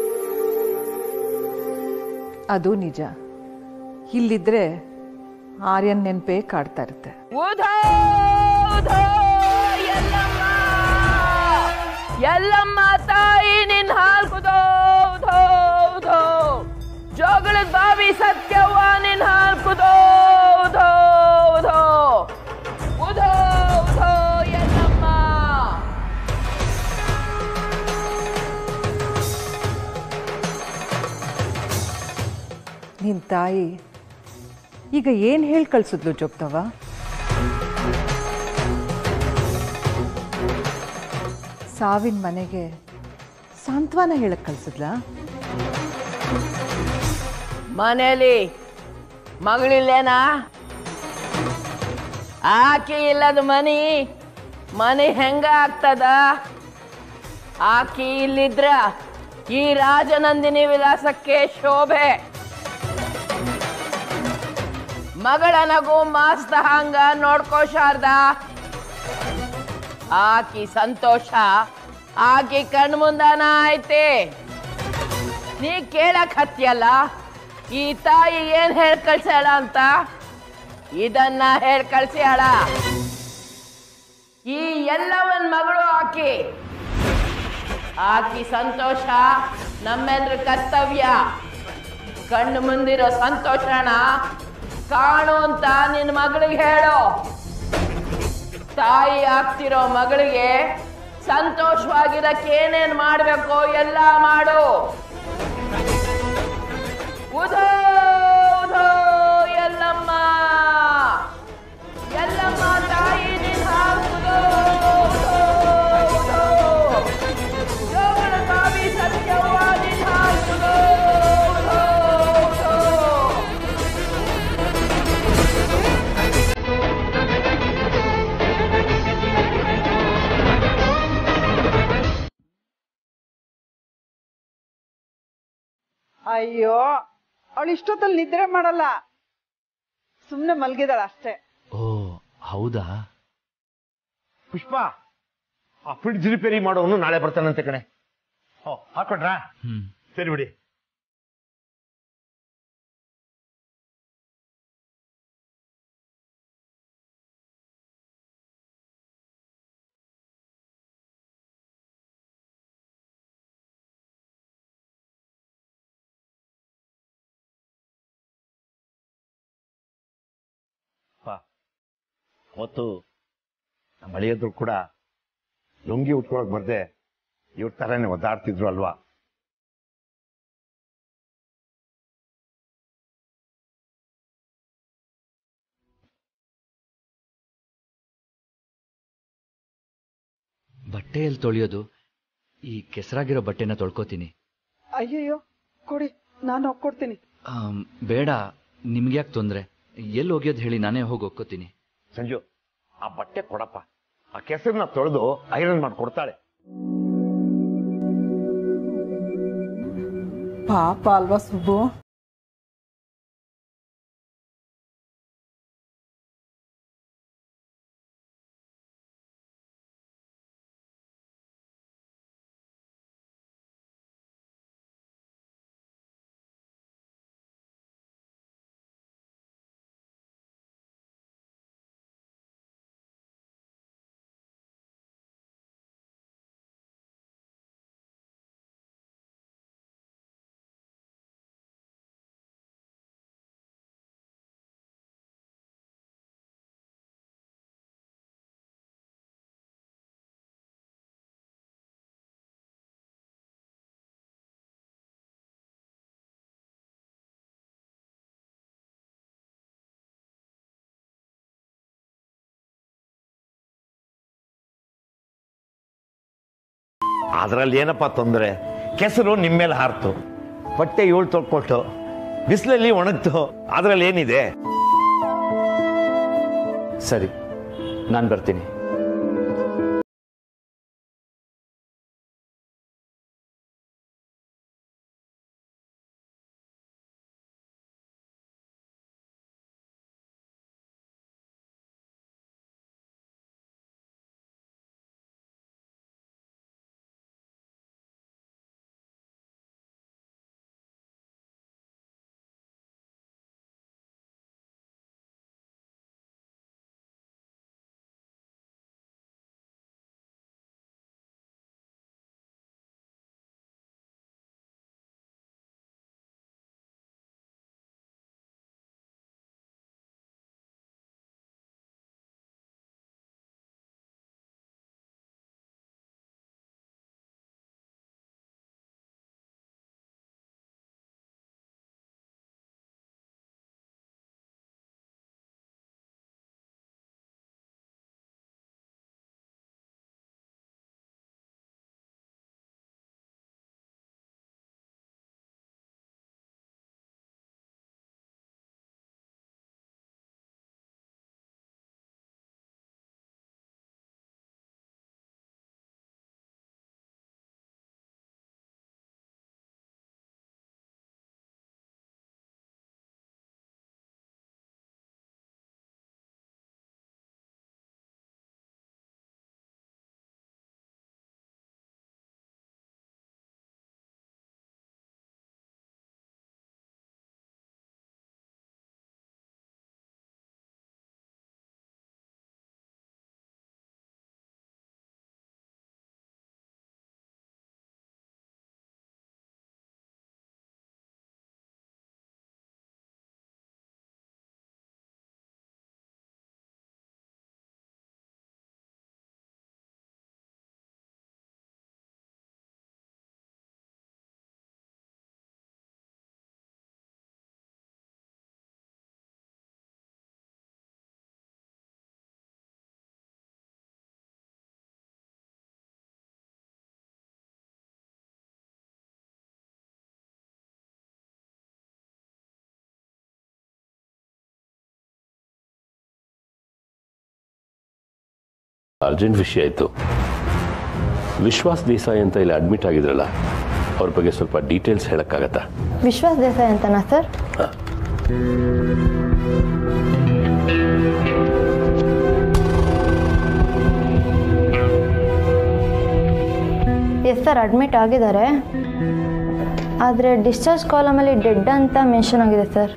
ಅದು ನಿಜ ಇಲ್ಲಿದ್ರೆ ಆರ್ಯನ್ ನೆನಪೇ ಕಾಡ್ತಾ ಇರುತ್ತೆ ಎಲ್ಲಮ್ಮ ತಾಯಿ ನಿನ್ ಹಾಲ್ ಕುದೋ ಉಧೋ, ಉಧೋ. ಜೋಗಳದ ಬಾವಿ ಸತ್ಯವ್ವ ನಿನ್ ಹಾಲ್ ಕುದೋ ಉಧೋ, ಉಧೋ. ಉಧೋ, ಉಧೋ, ಎಲ್ಲಮ್ಮ ನಿನ್ ತಾಯಿ ಈಗ ಏನ್ ಹೇಳಿ ಕಳ್ಸಿದ್ಲು ಜೋಗ್ತವ ಸಾವಿನ ಮನೆಗೆ ಸಾಂತ್ವನ ಹೇಳಕ್ ಕಳ್ಸಿದ್ಲಾ ಮನೇಲಿ ಮಗಳಿಲ್ಲೇನಾ ಆಕೆ ಇಲ್ಲದ ಮನಿ ಮನೆ ಹೆಂಗ ಆಗ್ತದ ಆಕೆ ಇಲ್ಲಿದ್ರ ಈ ರಾಜನಂದಿನಿ ವಿಲಾಸಕ್ಕೆ ಶೋಭೆ ಮಗಳ ನಗು ಮಾಸ್ತ ಹಂಗ ನೋಡ್ಕೋ ಶಾರದಾ ಆಕಿ ಸಂತೋಷ ಆಕಿ ಕಣ್ಮುಂದನ ಐತೆ ನೀ ಕೇಳಕ್ ಹತ್ತಿಯಲ್ಲ ಈ ತಾಯಿ ಏನ್ ಹೇಳ್ ಕಳ್ಸ್ಯಾಳ ಅಂತ ಇದನ್ನ ಹೇಳ್ ಕಳ್ಸ್ಯಾಳ ಈ ಎಲ್ಲವನ್ ಮಗಳು ಆಕಿ ಆಕಿ ಸಂತೋಷ ನಮ್ಮೆಲ್ರ ಕರ್ತವ್ಯ ಕಣ್ಣು ಮುಂದಿರೋ ಸಂತೋಷನ ಕಾಣು ಅಂತ ನಿನ್ನ ಮಗಳಿಗೆ ಹೇಳು ತಾಯಿ ಆಗ್ತಿರೋ ಮಗಳಿಗೆ ಸಂತೋಷವಾಗಿರಕ್ಕೆ ಏನೇನ್ ಮಾಡ್ಬೇಕೋ ಎಲ್ಲ ಮಾಡು ಉಧೋ ಉಧೋ ಎಲ್ಲಮ್ಮ ಎಲ್ಲಮ್ಮ ತಾಯಿ ನಿನ್ ಹಾಕುದೋ ಉಧೋ, ಉಧೋ. ಜೋಗಳ ಬಾವಿ ಸತ್ಯವ್ವ ನಿನ್ ಹಾಕುದೋ ಉಧೋ, ಉಧೋ. ಅಯ್ಯೋ ಅವಳು ಇಷ್ಟೊತ್ತಲ್ಲಿ ನಿದ್ರೆ ಮಾಡಲ್ಲ ಸುಮ್ಮನೆ ಮಲ್ಗಿದಾಳ ಅಷ್ಟೇ ಓ ಹೌದಾ ಪುಷ್ಪ ಆ ಫ್ರಿಡ್ಜ್ ರಿಪೇರಿ ಮಾಡೋನು ನಾಳೆ ಬರ್ತಾನಂತೆ ಕಣೆ ಓ ಹಾಕೊಡ್ರಾ ಸರಿ ಬಿಡಿ ಅವತ್ತು ನಮ್ಮ ಅಳಿಯದ್ರು ಕೂಡ ಲುಂಗಿ ಉಟ್ಕೊಳಕ್ ಬರ್ದೆ ಇವ್ರ ಥರನೇ ಒದ್ದಾಡ್ತಿದ್ರು ಅಲ್ವಾ ಬಟ್ಟೆಯಲ್ಲಿ ತೊಳೆಯೋದು ಈ ಕೆಸರಾಗಿರೋ ಬಟ್ಟೆನ ತೊಳ್ಕೊತೀನಿ ಅಯ್ಯಯ್ಯೋ ಕೊಡಿ ನಾನು ಹೋಗ್ಕೊಡ್ತೀನಿ ಆಮ್, ಬೇಡ ನಿಮ್ಗೆ ಯಾಕೆ ತೊಂದರೆ ಎಲ್ಲಿ ಹೋಗ್ಯೋದು ಹೇಳಿ ನಾನೇ ಹೋಗಿ ಒಕ್ಕೋತೀನಿ ಸಂಜು ಆ ಬಟ್ಟೆ ಕೊಡಪ್ಪ ಆ ಕೆಸರನ್ನ ತೊಳೆದು ಐರನ್ ಮಾಡಿ ಕೊಡ್ತಾಳೆ ಪಾಪ ಅಲ್ವಾ ಸುಬ್ಬು ಅದ್ರಲ್ಲಿ ಏನಪ್ಪ ತೊಂದರೆ ಕೆಸರು ನಿಮ್ಮ ಮೇಲೆ ಹಾರ್ತು ಬಟ್ಟೆ ಏಳು ತೊಳ್ಕೊಟ್ಟು ಬಿಸಿಲಲ್ಲಿ ಒಣಗ್ತು ಅದ್ರಲ್ಲಿ ಏನಿದೆ ಸರಿ ನಾನು ಬರ್ತೀನಿ ಅರ್ಜೆಂಟ್ ವಿಷಯ ಇತ್ತು ವಿಶ್ವಾಸ್ ದೇಸಾಯಿ ಅಂತ ಇಲ್ಲಿ ಅಡ್ಮಿಟ್ ಆಗಿದ್ರಲ್ಲ ಅವ್ರ ಬಗ್ಗೆ ಸ್ವಲ್ಪ ಡೀಟೇಲ್ಸ್ ಹೇಳಕ್ಕಾಗತ್ತಾ ವಿಶ್ವಾಸ್ ದೇಸಾಯಿ ಅಂತನಾ ಸರ್ ಎಸ್ ಸರ್ ಅಡ್ಮಿಟ್ ಆಗಿದ್ದಾರೆ ಆದರೆ ಡಿಸ್ಚಾರ್ಜ್ ಕಾಲಮಲ್ಲಿ ಡೆಡ್ ಅಂತ ಮೆನ್ಷನ್ ಆಗಿದೆ ಸರ್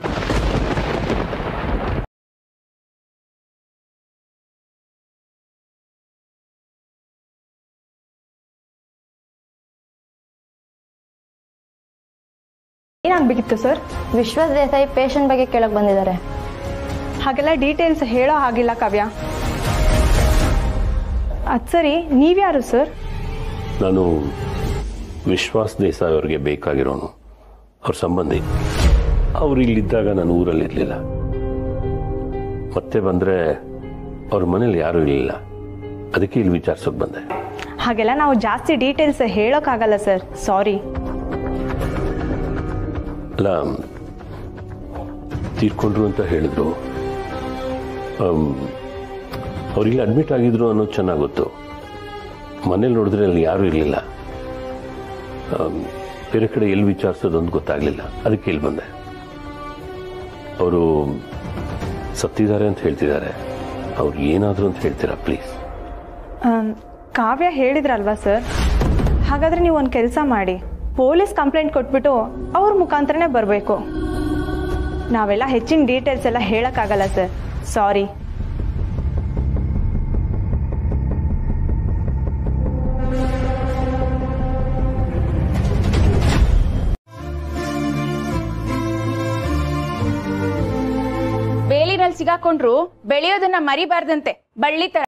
ಏನಾಗಬೇಕಿತ್ತು ಸರ್ ವಿಶ್ವಾಸ್ ದೇಸಾಯಿ ಪೇಷಂಟ್ ಬಗ್ಗೆ ಕೇಳಕ್ ಬಂದಿದ್ದಾರೆ ಹಾಗೆಲ್ಲ ಡೀಟೇಲ್ಸ್ ಹೇಳೋ ಹಾಗಿಲ್ಲ ಕಾವ್ಯ ಅದು ಸರಿ ನೀವ್ಯಾರು ಸರ್ ನಾನು ವಿಶ್ವಾಸ್ ದೇಸಾಯಿ ಅವ್ರಿಗೆ ಬೇಕಾಗಿರೋನು ಅವ್ರ ಸಂಬಂಧಿ ಅವ್ರು ಇಲ್ಲಿದ್ದಾಗ ನಾನು ಊರಲ್ಲಿರಲಿಲ್ಲ ಮತ್ತೆ ಬಂದರೆ ಅವ್ರ ಮನೇಲಿ ಯಾರೂ ಇರಲಿಲ್ಲ ಅದಕ್ಕೆ ಇಲ್ಲಿ ವಿಚಾರಿಸೋಕೆ ಬಂದೆ ಹಾಗೆಲ್ಲ ನಾವು ಜಾಸ್ತಿ ಡೀಟೇಲ್ಸ್ ಹೇಳೋಕ್ಕಾಗಲ್ಲ ಸರ್ ಸಾರಿ ಅಲ್ಲ ತೀರ್ಕೊಂಡ್ರು ಅಂತ ಹೇಳಿದ್ರು ಆಮ್, ಅವ್ರಿಗೆ ಅಡ್ಮಿಟ್ ಆಗಿದ್ರು ಅನ್ನೋದು ಚೆನ್ನಾಗಿ ಗೊತ್ತು ಮನೇಲಿ ನೋಡಿದ್ರೆ ಅಲ್ಲಿ ಯಾರೂ ಇರಲಿಲ್ಲ ಬೇರೆ ಕಡೆ ಎಲ್ಲಿ ವಿಚಾರಿಸೋದು ಅಂತ ಗೊತ್ತಾಗಲಿಲ್ಲ ಅದಕ್ಕೆ ಇಲ್ಲಿ ಬಂದೆ ಅವರು ಸತ್ತಿದ್ದಾರೆ ಅಂತ ಹೇಳ್ತಿದ್ದಾರೆ ಅವ್ರು ಏನಾದರೂ ಅಂತ ಹೇಳ್ತೀರಾ ಪ್ಲೀಸ್ ಆಮ್, ಕಾವ್ಯ ಹೇಳಿದ್ರಲ್ವಾ ಸರ್ ಹಾಗಾದ್ರೆ ನೀವು ಒಂದು ಕೆಲಸ ಮಾಡಿ ಪೊಲೀಸ್ ಕಂಪ್ಲೇಂಟ್ ಕೊಟ್ಬಿಟ್ಟು ಅವ್ರ ಮುಖಾಂತರನೇ ಬರಬೇಕು ನಾವೆಲ್ಲ ಹೆಚ್ಚಿನ ಡೀಟೇಲ್ಸ್ ಎಲ್ಲ ಹೇಳೋಕ್ಕಾಗಲ್ಲ ಸರ್ ಸಾರಿ ಬೇಲಿನಲ್ಲಿ ಸಿಗಾಕೊಂಡ್ರು ಬೆಳೆಯೋದನ್ನ ಮರಿಬಾರ್ದಂತೆ ಬಳ್ಳಿ ತರ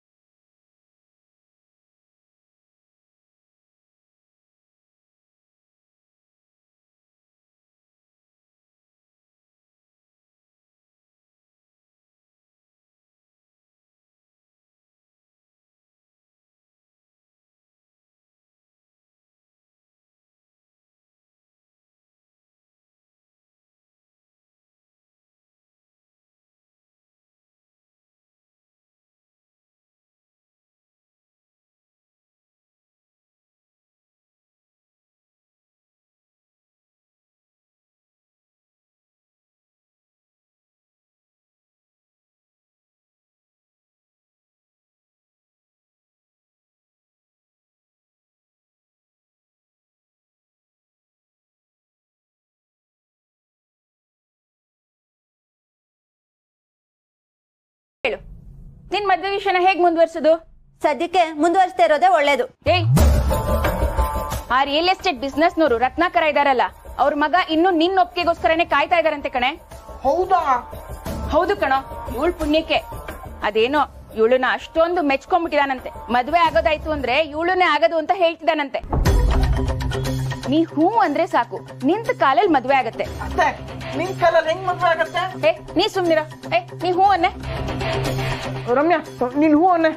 ಹೇಳು ನಿನ್ ಮದ್ವೆ ವಿಷಯನ ಹೇಗ್ ಮುಂದುವರ್ಸೋದು ಸದ್ಯಕ್ಕೆ ಮುಂದುವರಿಸ್ತಾ ಇರೋದೇ ಒಳ್ಳೇದು ಏಯ್ ಆ ರಿಯಲ್ ಎಸ್ಟೇಟ್ ಬಿಸ್ನೆಸ್ನವರು ರತ್ನಾಕರ ಇದಾರಲ್ಲ ಅವ್ರ ಮಗ ಇನ್ನು ನಿನ್ನ ಒಪ್ಪಿಗೆಗೋಸ್ಕರನೇ ಕಾಯ್ತಾ ಇದಾರಂತೆ ಕಣೆ ಹೌದಾ ಹೌದು ಕಣೋ ಇವಳು ಪುಣ್ಯಕ್ಕೆ ಅದೇನೋ ಇವಳನ್ನ ಅಷ್ಟೊಂದು ಮೆಚ್ಕೊಂಡ್ಬಿಟ್ಟಿದಾನಂತೆ ಮದ್ವೆ ಆಗೋದಾಯ್ತು ಅಂದ್ರೆ ಇವಳನ್ನೇ ಆಗೋದು ಅಂತ ಹೇಳ್ತಿದಾನಂತೆ ನೀ ಹೂ ಅಂದ್ರೆ ಸಾಕು ನಿಂತ ಕಾಲಲ್ಲಿ ಮದ್ವೆ ಆಗತ್ತೆ ನಿನ್ ಕಾಲಲ್ಲಿ ಹೆಂಗ್ ಮದ್ವೆ ಆಗತ್ತೆ ಏ ನೀ ಸುಮ್ನಿರ ಏ ನೀ ಹೂ ಅನ್ನೆ ರಮ್ಯಾ ನೀನ್ ಹೂ ಅನ್ನೆ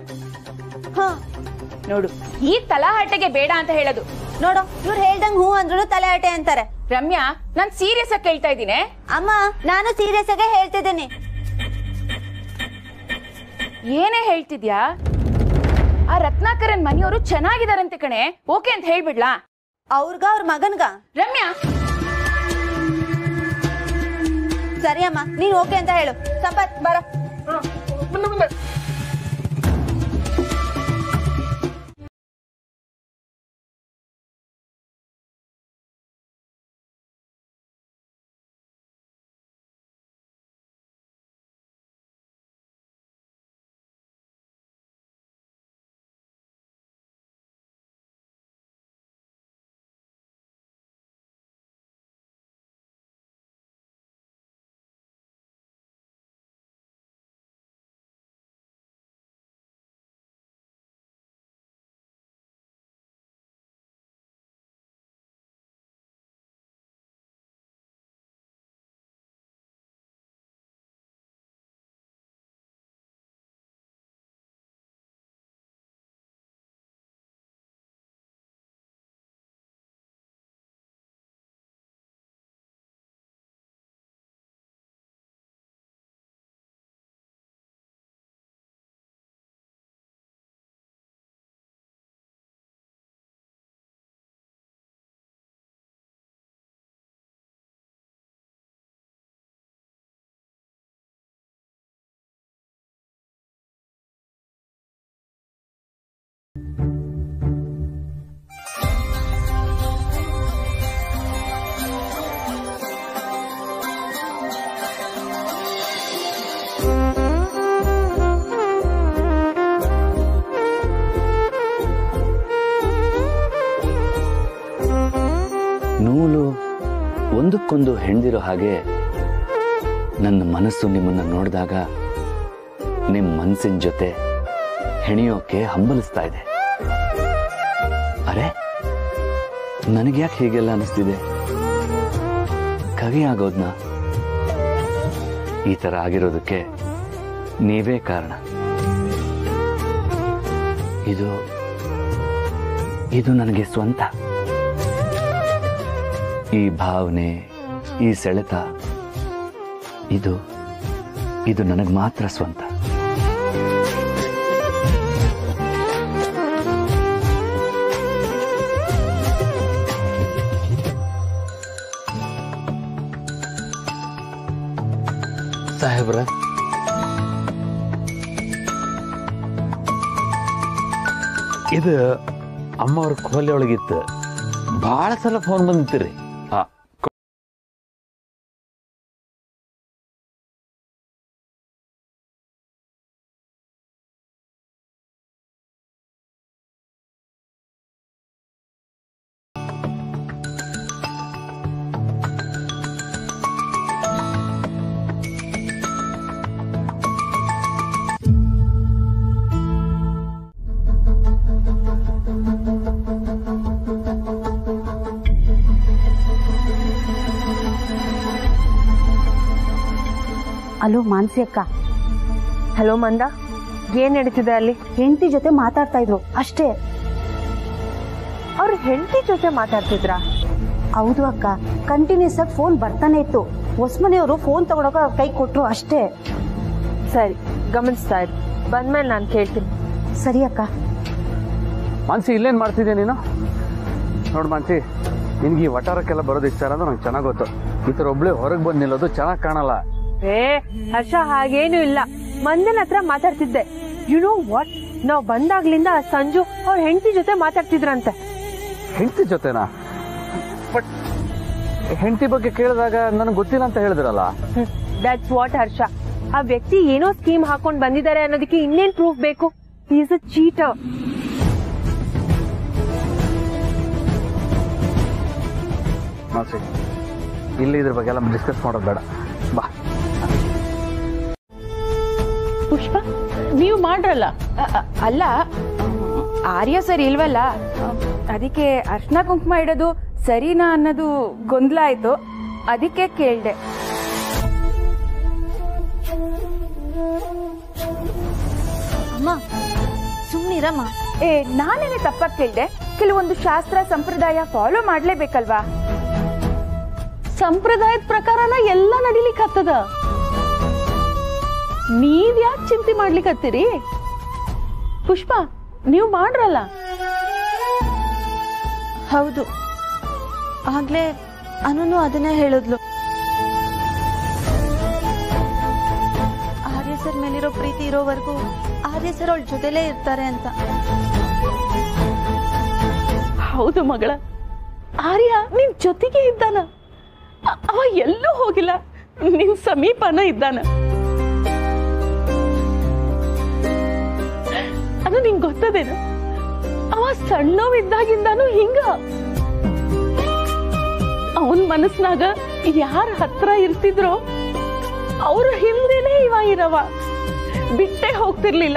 ನೋಡು ಈ ತಲಾಹಟೆಗೆ ಬೇಡ ಅಂತ ಹೇಳೋದು ನೋಡು ಇವ್ರು ಹೇಳ್ದಂಗ್ ಹೂ ಅಂದ್ರು ತಲೆ ಆಟೆ ಅಂತಾರೆ ರಮ್ಯಾ ನಾನ್ ಸೀರಿಯಸ್ ಆಗಿ ಕೇಳ್ತಾ ಇದ್ದೀನಿ ಅಮ್ಮ ನಾನು ಸೀರಿಯಸ್ ಆಗಿ ಹೇಳ್ತಿದ್ದೀನಿ ಏನೇ ಹೇಳ್ತಿದ್ಯಾ ಆ ರತ್ನಾಕರನ್ ಮನೆಯವರು ಚೆನ್ನಾಗಿದಾರಂತೆ ಕಣೆ ಓಕೆ ಅಂತ ಹೇಳ್ಬಿಡ್ಲಾ ಅವ್ರಗ ಅವ್ರ ಮಗನ್ಗ ರಮ್ಯಾ ಸರಿ ಅಮ್ಮ ನೀನ್ ಓಕೆ ಅಂತ ಹೇಳು ಸಂಪತ್ ಬರ ನೂಲು ಒಂದಕ್ಕೊಂದು ಹೆಣ್ದಿರೋ ಹಾಗೆ ನನ್ನ ಮನಸ್ಸು ನಿಮ್ಮನ್ನ ನೋಡಿದಾಗ ನಿಮ್ಮ ಮನಸ್ಸಿನ ಜೊತೆ ಹೆಣಿಯೋಕೆ ಹಂಬಲಿಸ್ತಾ ಇದೆ ಅರೆ ನನಗೆ ಯಾಕೆ ಹೀಗೆಲ್ಲ ಅನಿಸ್ತಿದೆ ಕವಿ ಆಗೋದ್ನ ಈ ತರ ಆಗಿರೋದಕ್ಕೆ ನೀವೇ ಕಾರಣ ಇದು ಇದು ನನಗೆ ಸ್ವಂತ ಈ ಭಾವನೆ ಈ ಸೆಳೆತ ಇದು ಇದು ನನಗೆ ಮಾತ್ರ ಸ್ವಂತ ಸಾಹೇಬ್ರ ಇದು ಅಮ್ಮ ಅವ್ರ ಕೋಲೆ ಒಳಗಿತ್ತು ಭಾಳ ಸಲ ಫೋನ್ ಬಂದಿತ್ರಿ ಹಾ ಅಲೋ ಮಾನ್ಸಿ ಅಕ್ಕ ಹಲೋ ಮಂದ ಏನ್ ನಡೀತಿದೆ ಅಲ್ಲಿ ಹೆಂಡತಿ ಜೊತೆ ಮಾತಾಡ್ತಾ ಇದ್ರು ಅಷ್ಟೇ ಅವ್ರ ಹೆಂಡತಿ ಜೊತೆ ಮಾತಾಡ್ತಿದ್ರಾ ಹೌದು ಅಕ್ಕ ಕಂಟಿನ್ಯೂಸ್ ಆಗಿ ಫೋನ್ ಬರ್ತಾನೆ ಇತ್ತು ಹೊಸ್ಮನೆಯವರು ಫೋನ್ ತಗೊಳಕ ಅವ್ರ ಕೈ ಕೊಟ್ರು ಅಷ್ಟೇ ಸರಿ ಗಮನಿಸ್ತಾ ಇರು ಬಂದ್ಮೇಲೆ ನಾನು ಕೇಳ್ತೀನಿ ಸರಿ ಅಕ್ಕ ಮಾನ್ಸಿ ಇಲ್ಲೇನ್ ಮಾಡ್ತಿದ್ಯಾ ನೀನು ನೋಡ್ ಮಾನ್ಸಿ ನಿನ್ಗೆ ಈ ವಟಾರಕ್ಕೆಲ್ಲ ಬರೋದು ಇಷ್ಟ ಅನ್ನೋದು ನಂಗೆ ಚೆನ್ನಾಗ್ ಗೊತ್ತು ಈ ತರ ಒಬ್ಳೆ ಹೊರಗೆ ಬಂದು ನಿಲ್ಲೋದು ಚೆನ್ನಾಗ್ ಕಾಣಲ್ಲ ಏ ಹರ್ಷ ಹಾಗೇನು ಇಲ್ಲ ಮಂದನ್ ಹತ್ರ ಮಾತಾಡ್ತಿದ್ದೆ ಯು ನೋ ವಾಟ್ ನಾವ್ ಬಂದಾಗ್ಲಿಂದ ಆ ಸಂಜು ಅವ್ರ ಹೆಂಡತಿ ಜೊತೆ ಮಾತಾಡ್ತಿದ್ರಂತೆ ಹೆಂಡತಿ ಜೊತೆನಾ ಬಟ್ ಹೆಂಡತಿ ಬಗ್ಗೆ ಕೇಳಿದಾಗ ನನಗೆ ಗೊತ್ತಿಲ್ಲ ಅಂತ ಹೇಳಿದ್ರಲ್ಲ ದಟ್ಸ್ ವಾಟ್ ಹರ್ಷ ಆ ವ್ಯಕ್ತಿ ಏನೋ ಸ್ಕೀಮ್ ಹಾಕೊಂಡ್ ಬಂದಿದ್ದಾರೆ ಅನ್ನೋದಕ್ಕೆ ಇನ್ನೇನ್ ಪ್ರೂಫ್ ಬೇಕು ಈಸ್ ಅ ಚೀಟರ್ ಮಾನ್ಸಿ ಇಲ್ಲಿ ಇದ್ರ ಬಗ್ಗೆ ಎಲ್ಲ ಡಿಸ್ಕಸ್ ಮಾಡೋದು ಬೇಡ ಬಾ ಪುಷ್ಪ ನೀವು ಮಾಡ್ರಲ್ಲ ಅ- ಅ- ಅಲ್ಲ ಆರ್ಯ ಸರ್ ಇಲ್ವಲ್ಲ ಅದಕ್ಕೆ ಅರ್ಶನ ಕುಂಕುಮ ಇಡೋದು ಸರಿನಾ ಅನ್ನೋದು ಗೊಂದಲ ಆಯ್ತು ಅದಕ್ಕೆ ಕೇಳ್ದೆ ಅಮ್ಮ ಸುಮ್ನಿರಮ್ಮ ಏ ನಾನೇನೆ ತಪ್ಪಾಗಿ ಕೇಳ್ದೆ ಕೆಲವೊಂದು ಶಾಸ್ತ್ರ ಸಂಪ್ರದಾಯ ಫಾಲೋ ಮಾಡ್ಲೇಬೇಕಲ್ವಾ ಸಂಪ್ರದಾಯದ ಪ್ರಕಾರನ ಎಲ್ಲ ನಡಿಲಿಕ್ಕೆ ಹತ್ತದ ನೀವ್ ಯಾಕೆ ಚಿಂತೆ ಮಾಡ್ಲಿಕ್ಕೆ ಹತ್ತೀರಿ ಪುಷ್ಪ ನೀವು ಮಾಡ್ರಲ್ಲ ಹೌದು ಆಗ್ಲೇ ಅನೂನು ಅದನ್ನೇ ಹೇಳಿದ್ಲು ಆರ್ಯ ಸರ್ ಮೇಲಿರೋ ಪ್ರೀತಿ ಇರೋವರೆಗೂ ಆರ್ಯ ಸರ್ ಅವಳ ಜೊತೆಲೇ ಇರ್ತಾರೆ ಅಂತ ಹೌದು ಮಗಳ ಆರ್ಯ ನಿನ್ ಜೊತೆಗೆ ಇದ್ದಾನ ಅ- ಅವ ಎಲ್ಲೂ ಹೋಗಿಲ್ಲ ನಿನ್ ಸಮೀಪನ ಇದ್ದಾನ ಅದು ನಿಂಗ್ ಗೊತ್ತದೇನು ಅವ ಸಣ್ಣವಿದ್ದಾಗಿಂದಾನು ಹಿಂಗ ಅವನ್ ಮನಸ್ನಾಗ ಯಾರ ಹತ್ರ ಇರ್ತಿದ್ರೋ ಅವ್ರ ಹಿಂದೆನೆ ಇವ ಇರವ ಬಿಟ್ಟೆ ಹೋಗ್ತಿರ್ಲಿಲ್ಲ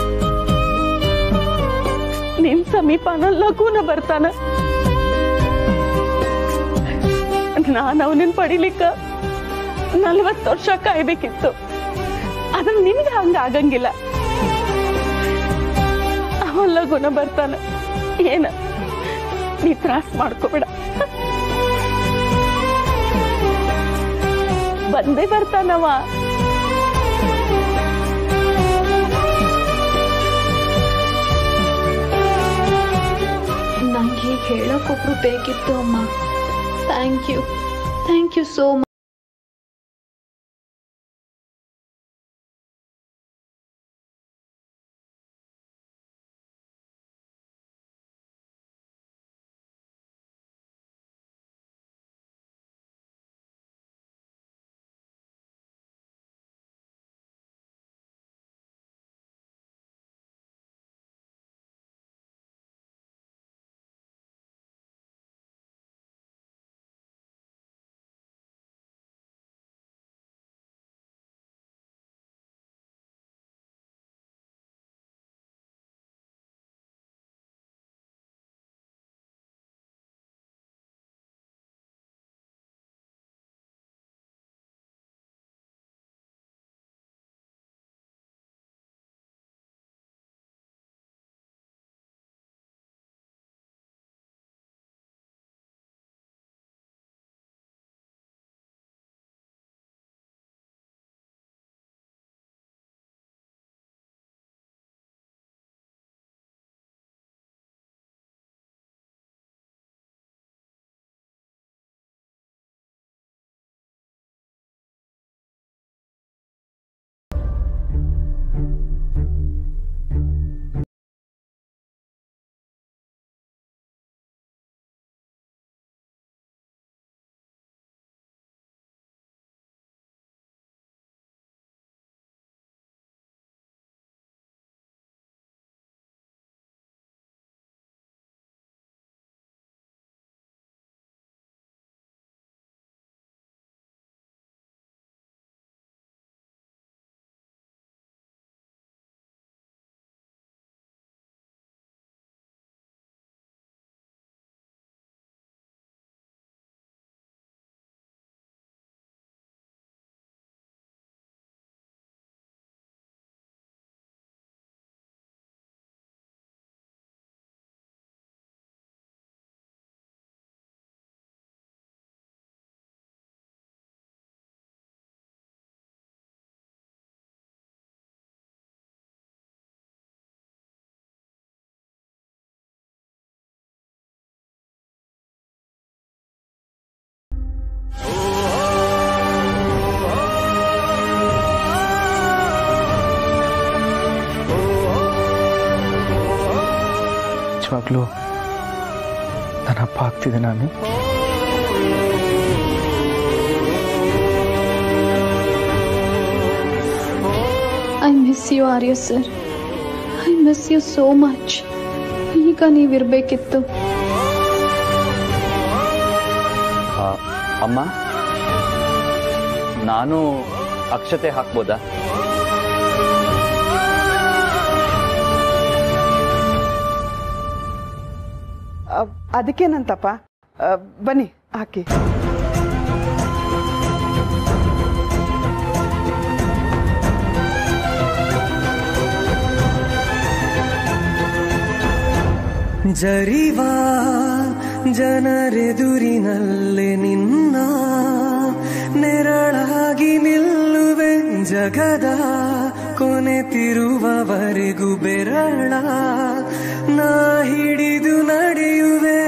ನಿನ್ ಸಮೀಪನ ಲಘುನ ಬರ್ತಾನ ನಾನು ಅವನನ್ನ ಪಡಿಲಿಕ್ಕ ನಲ್ವತ್ತು ವರ್ಷ ಕಾಯ್ಬೇಕಿತ್ತು ಆದ್ರೆ ನಿನ್ಗೆ ಹಂಗ ಆಗಂಗಿಲ್ಲ ಅವ ಲಘುನ ಬರ್ತಾನ ಏನ ನೀ ತ್ರಾಸ್ ಮಾಡ್ಕೋಬೇಡ ಬಂದೇ ಬರ್ತಾನವ ನಂಗೆ ಹೀಗೆ ಹೇಳೋಕ್ಕೊಬ್ರು ಬೇಕಿತ್ತು ಅಮ್ಮ thank you thank you so much ನಿಜವಾಗ್ಲೂ ನನ್ನ ಅಪ್ಪ ಆಗ್ತಿದೆ ನಾನು I miss you Arya sir I miss you so much ಈಗ ನೀವಿರ್ಬೇಕಿತ್ತು ಆ, ಅಮ್ಮ ನಾನು ಅಕ್ಷತೆ ಹಾಕ್ಬೋದಾ ಅ- ಅದಕ್ಕೇನಂತಪ್ಪ ಅ, ಬನ್ನಿ ಹಾಕಿ ಜರಿವಾ ಜನರೆದುರಿನಲ್ಲೇ ನಿನ್ನ ನೆರಳಾಗಿ ನಿಲ್ಲುವೆ ಜಗದ ಕೊನೆತಿರುವವರೆಗೂ ಬೆರಳ ನಾ ಹಿಡಿದು ನಡೆಯುವೆ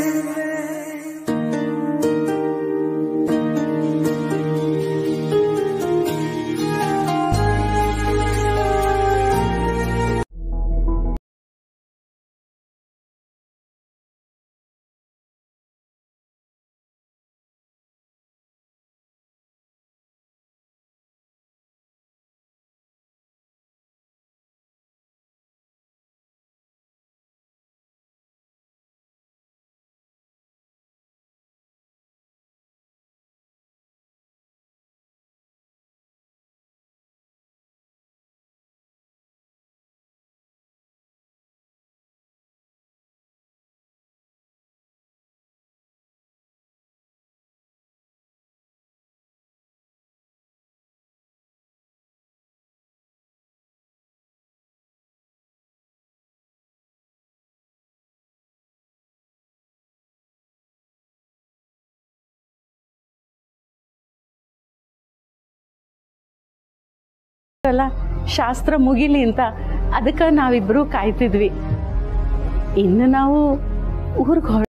ಅಲ್ಲ ಶಾಸ್ತ್ರ ಮುಗಿಲಿ ಅಂತ ಅದಕ್ಕೆ ನಾವಿಬ್ರು ಕಾಯ್ತಿದ್ವಿ ಇನ್ನು ನಾವು ಊರಿಗೆ ಹೊರ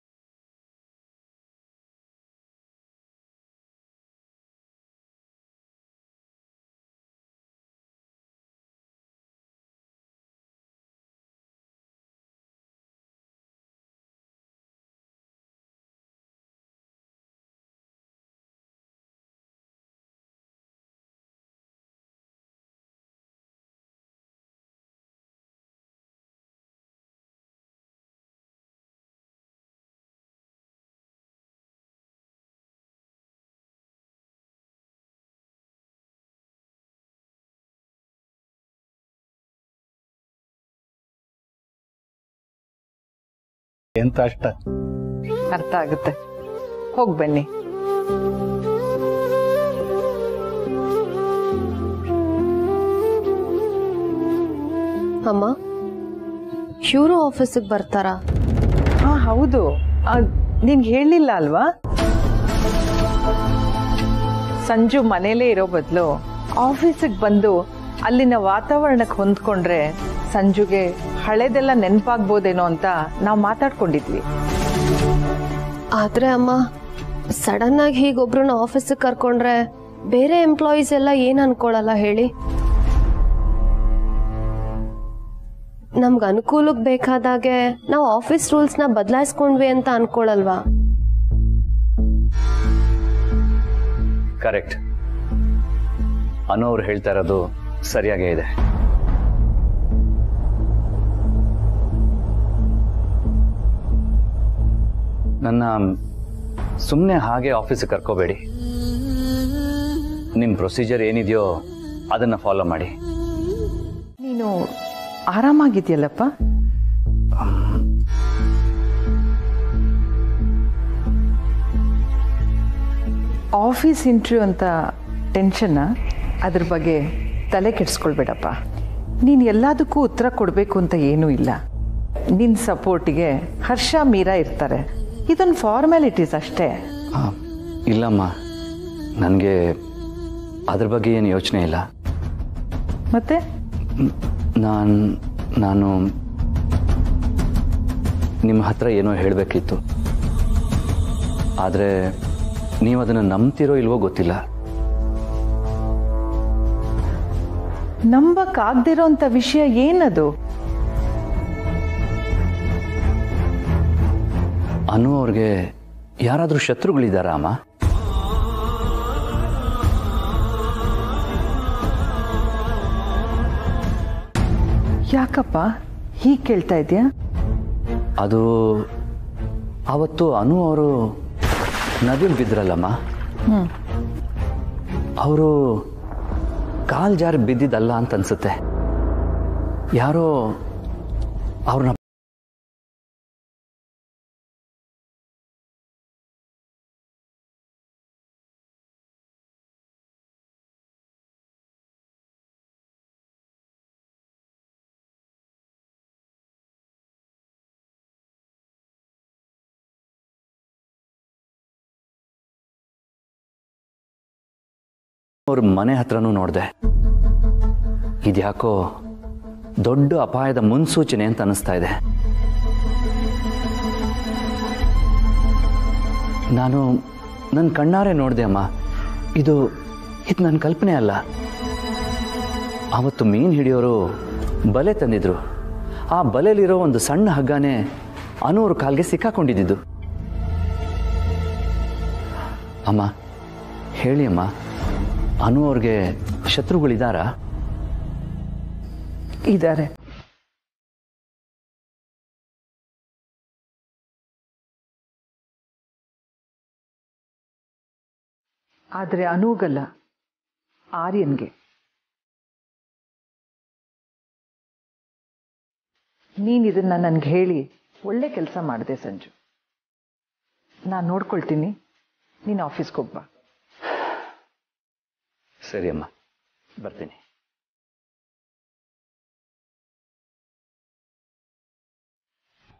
ಎಂತ ಅಷ್ಟ ಅರ್ಥ ಆಗುತ್ತೆ ಹೋಗಿ ಬನ್ನಿ ಅಮ್ಮ ಇವರು ಆಫೀಸಿಗೆ ಬರ್ತಾರಾ ಹಾ ಹೌದು ನಿನ್ಗೆ ಹೇಳಲಿಲ್ಲ ಅಲ್ವಾ ಸಂಜು ಮನೇಲೇ ಇರೋ ಬದಲು ಆಫೀಸಿಗೆ ಬಂದು ಅಲ್ಲಿನ ವಾತಾವರಣಕ್ಕೆ ಹೊಂದ್ಕೊಂಡ್ರೆ ಸಂಜುಗೆ ಹಳೆದೆಲ್ಲ ನೆನಪಾಗ್ಬೋದೇನೋ ಅಂತ ನಾವು ಮಾತಾಡ್ಕೊಂಡಿದ್ವಿ ಆದ್ರೆ ಅಮ್ಮ ಸಡನ್ ಆಗಿ ಹೀಗೊಬ್ರನ್ನ ಆಫೀಸಿಗೆ ಕರ್ಕೊಂಡ್ರೆ ಬೇರೆ ಎಂಪ್ಲಾಯೀಸ್ ಎಲ್ಲ ಏನ್ ಅನ್ಕೊಳಲ್ಲ ಹೇಳಿ ನಮ್ಗೆ ಅನುಕೂಲಕ್ಕೆ ಬೇಕಾದಾಗೆ ನಾವು ಆಫೀಸ್ ರೂಲ್ಸ್ನ ಬದಲಾಯಿಸ್ಕೊಂಡ್ವಿ ಅಂತ ಅನ್ಕೊಳಲ್ವಾ ಕರೆಕ್ಟ್ ಅನು ಅವ್ರು ಹೇಳ್ತಾ ಇರೋದು ಸರಿಯಾಗೇ ಇದೆ ನನ್ನ ಸುಮ್ಮನೆ ಹಾಗೆ ಆಫೀಸಿಗೆ ಕರ್ಕೋಬೇಡಿ ನಿಮ್ಮ ಪ್ರೊಸೀಜರ್ ಏನಿದೆಯೋ ಅದನ್ನು ಫಾಲೋ ಮಾಡಿ ನೀನು ಆರಾಮಾಗಿದ್ಯಲ್ಲಪ್ಪ ಆಫೀಸ್ ಇಂಟರ್ವ್ಯೂ ಅಂತ ಟೆನ್ಷನ್ನ ಅದ್ರ ಬಗ್ಗೆ ತಲೆ ಕೆಡಿಸ್ಕೊಳ್ಬೇಡಪ್ಪ ನೀನು ಎಲ್ಲದಕ್ಕೂ ಉತ್ತರ ಕೊಡಬೇಕು ಅಂತ ಏನೂ ಇಲ್ಲ ನಿನ್ನ ಸಪೋರ್ಟಿಗೆ ಹರ್ಷ ಮೀರಾ ಇರ್ತಾರೆ ಇದೊಂದು ಫಾರ್ಮ್ಯಾಲಿಟೀಸ್ ಅಷ್ಟೇ ಇಲ್ಲಮ್ಮ ನನಗೆ ಅದ್ರ ಬಗ್ಗೆ ಏನು ಯೋಚನೆ ಇಲ್ಲ ಮತ್ತೆ ನಾನು ನಾನು ನಿಮ್ಮ ಹತ್ರ ಏನೋ ಹೇಳಬೇಕಿತ್ತು ಆದರೆ ನೀವು ಅದನ್ನು ನಂಬ್ತಿರೋ ಇಲ್ವೋ ಗೊತ್ತಿಲ್ಲ ನಂಬಕ್ಕಾಗ್ದಿರೋಂಥ ವಿಷಯ ಏನದು ಅನು ಅವ್ರಿಗೆ ಯಾರಾದರೂ ಶತ್ರುಗಳಿದ್ದಾರಾ ಅಮ್ಮ ಯಾಕಪ್ಪ ಹೀಗೆ ಕೇಳ್ತಾ ಇದೆಯಾ ಅದು ಅವತ್ತು ಅನು ಅವರು ನದಿಲ್ ಬಿದ್ರಲ್ಲಮ್ಮ ಹ್ಞೂ ಅವರು ಕಾಲ್ ಜಾರಿ ಬಿದ್ದಿದ್ದಲ್ಲ ಅಂತ ಅನ್ಸುತ್ತೆ ಯಾರೋ ಅವ್ರನ್ನ ಅವ್ರ ಮನೆ ಹತ್ರನೂ ನೋಡಿದೆ ಇದ್ಯಾಕೋ ದೊಡ್ಡ ಅಪಾಯದ ಮುನ್ಸೂಚನೆ ಅಂತ ಅನಿಸ್ತಾ ಇದೆ ನಾನು ನನ್ನ ಕಣ್ಣಾರೆ ನೋಡಿದೆ ಅಮ್ಮ ಇದು ಇದು ನನ್ನ ಕಲ್ಪನೆ ಅಲ್ಲ ಆವತ್ತು ಮೀನು ಹಿಡಿಯೋರು ಬಲೆ ತಂದಿದ್ರು ಆ ಬಲೆಲಿರೋ ಒಂದು ಸಣ್ಣ ಹಗ್ಗನೇ ಅನೂರು ಕಾಲ್ಗೆ ಸಿಕ್ಕಾಕೊಂಡಿದ್ದು ಅಮ್ಮ ಹೇಳಿ ಅಮ್ಮ ಅನು ಅವ್ರಿಗೆ ಶತ್ರುಗಳಿದ್ದಾರಾ ಇದ್ದಾರೆ ಆದರೆ ಅನೂಗಲ್ಲ ಆರ್ಯನ್ಗೆ ನೀನು ಇದನ್ನ ನನಗೆ ಹೇಳಿ ಒಳ್ಳೆ ಕೆಲಸ ಮಾಡಿದೆ ಸಂಜು ನಾನು ನೋಡ್ಕೊಳ್ತೀನಿ ನೀನು ಆಫೀಸ್ಗೆ ಹೋಗ್ಬಾ ಸರಿ ಅಮ್ಮ ಬರ್ತೀನಿ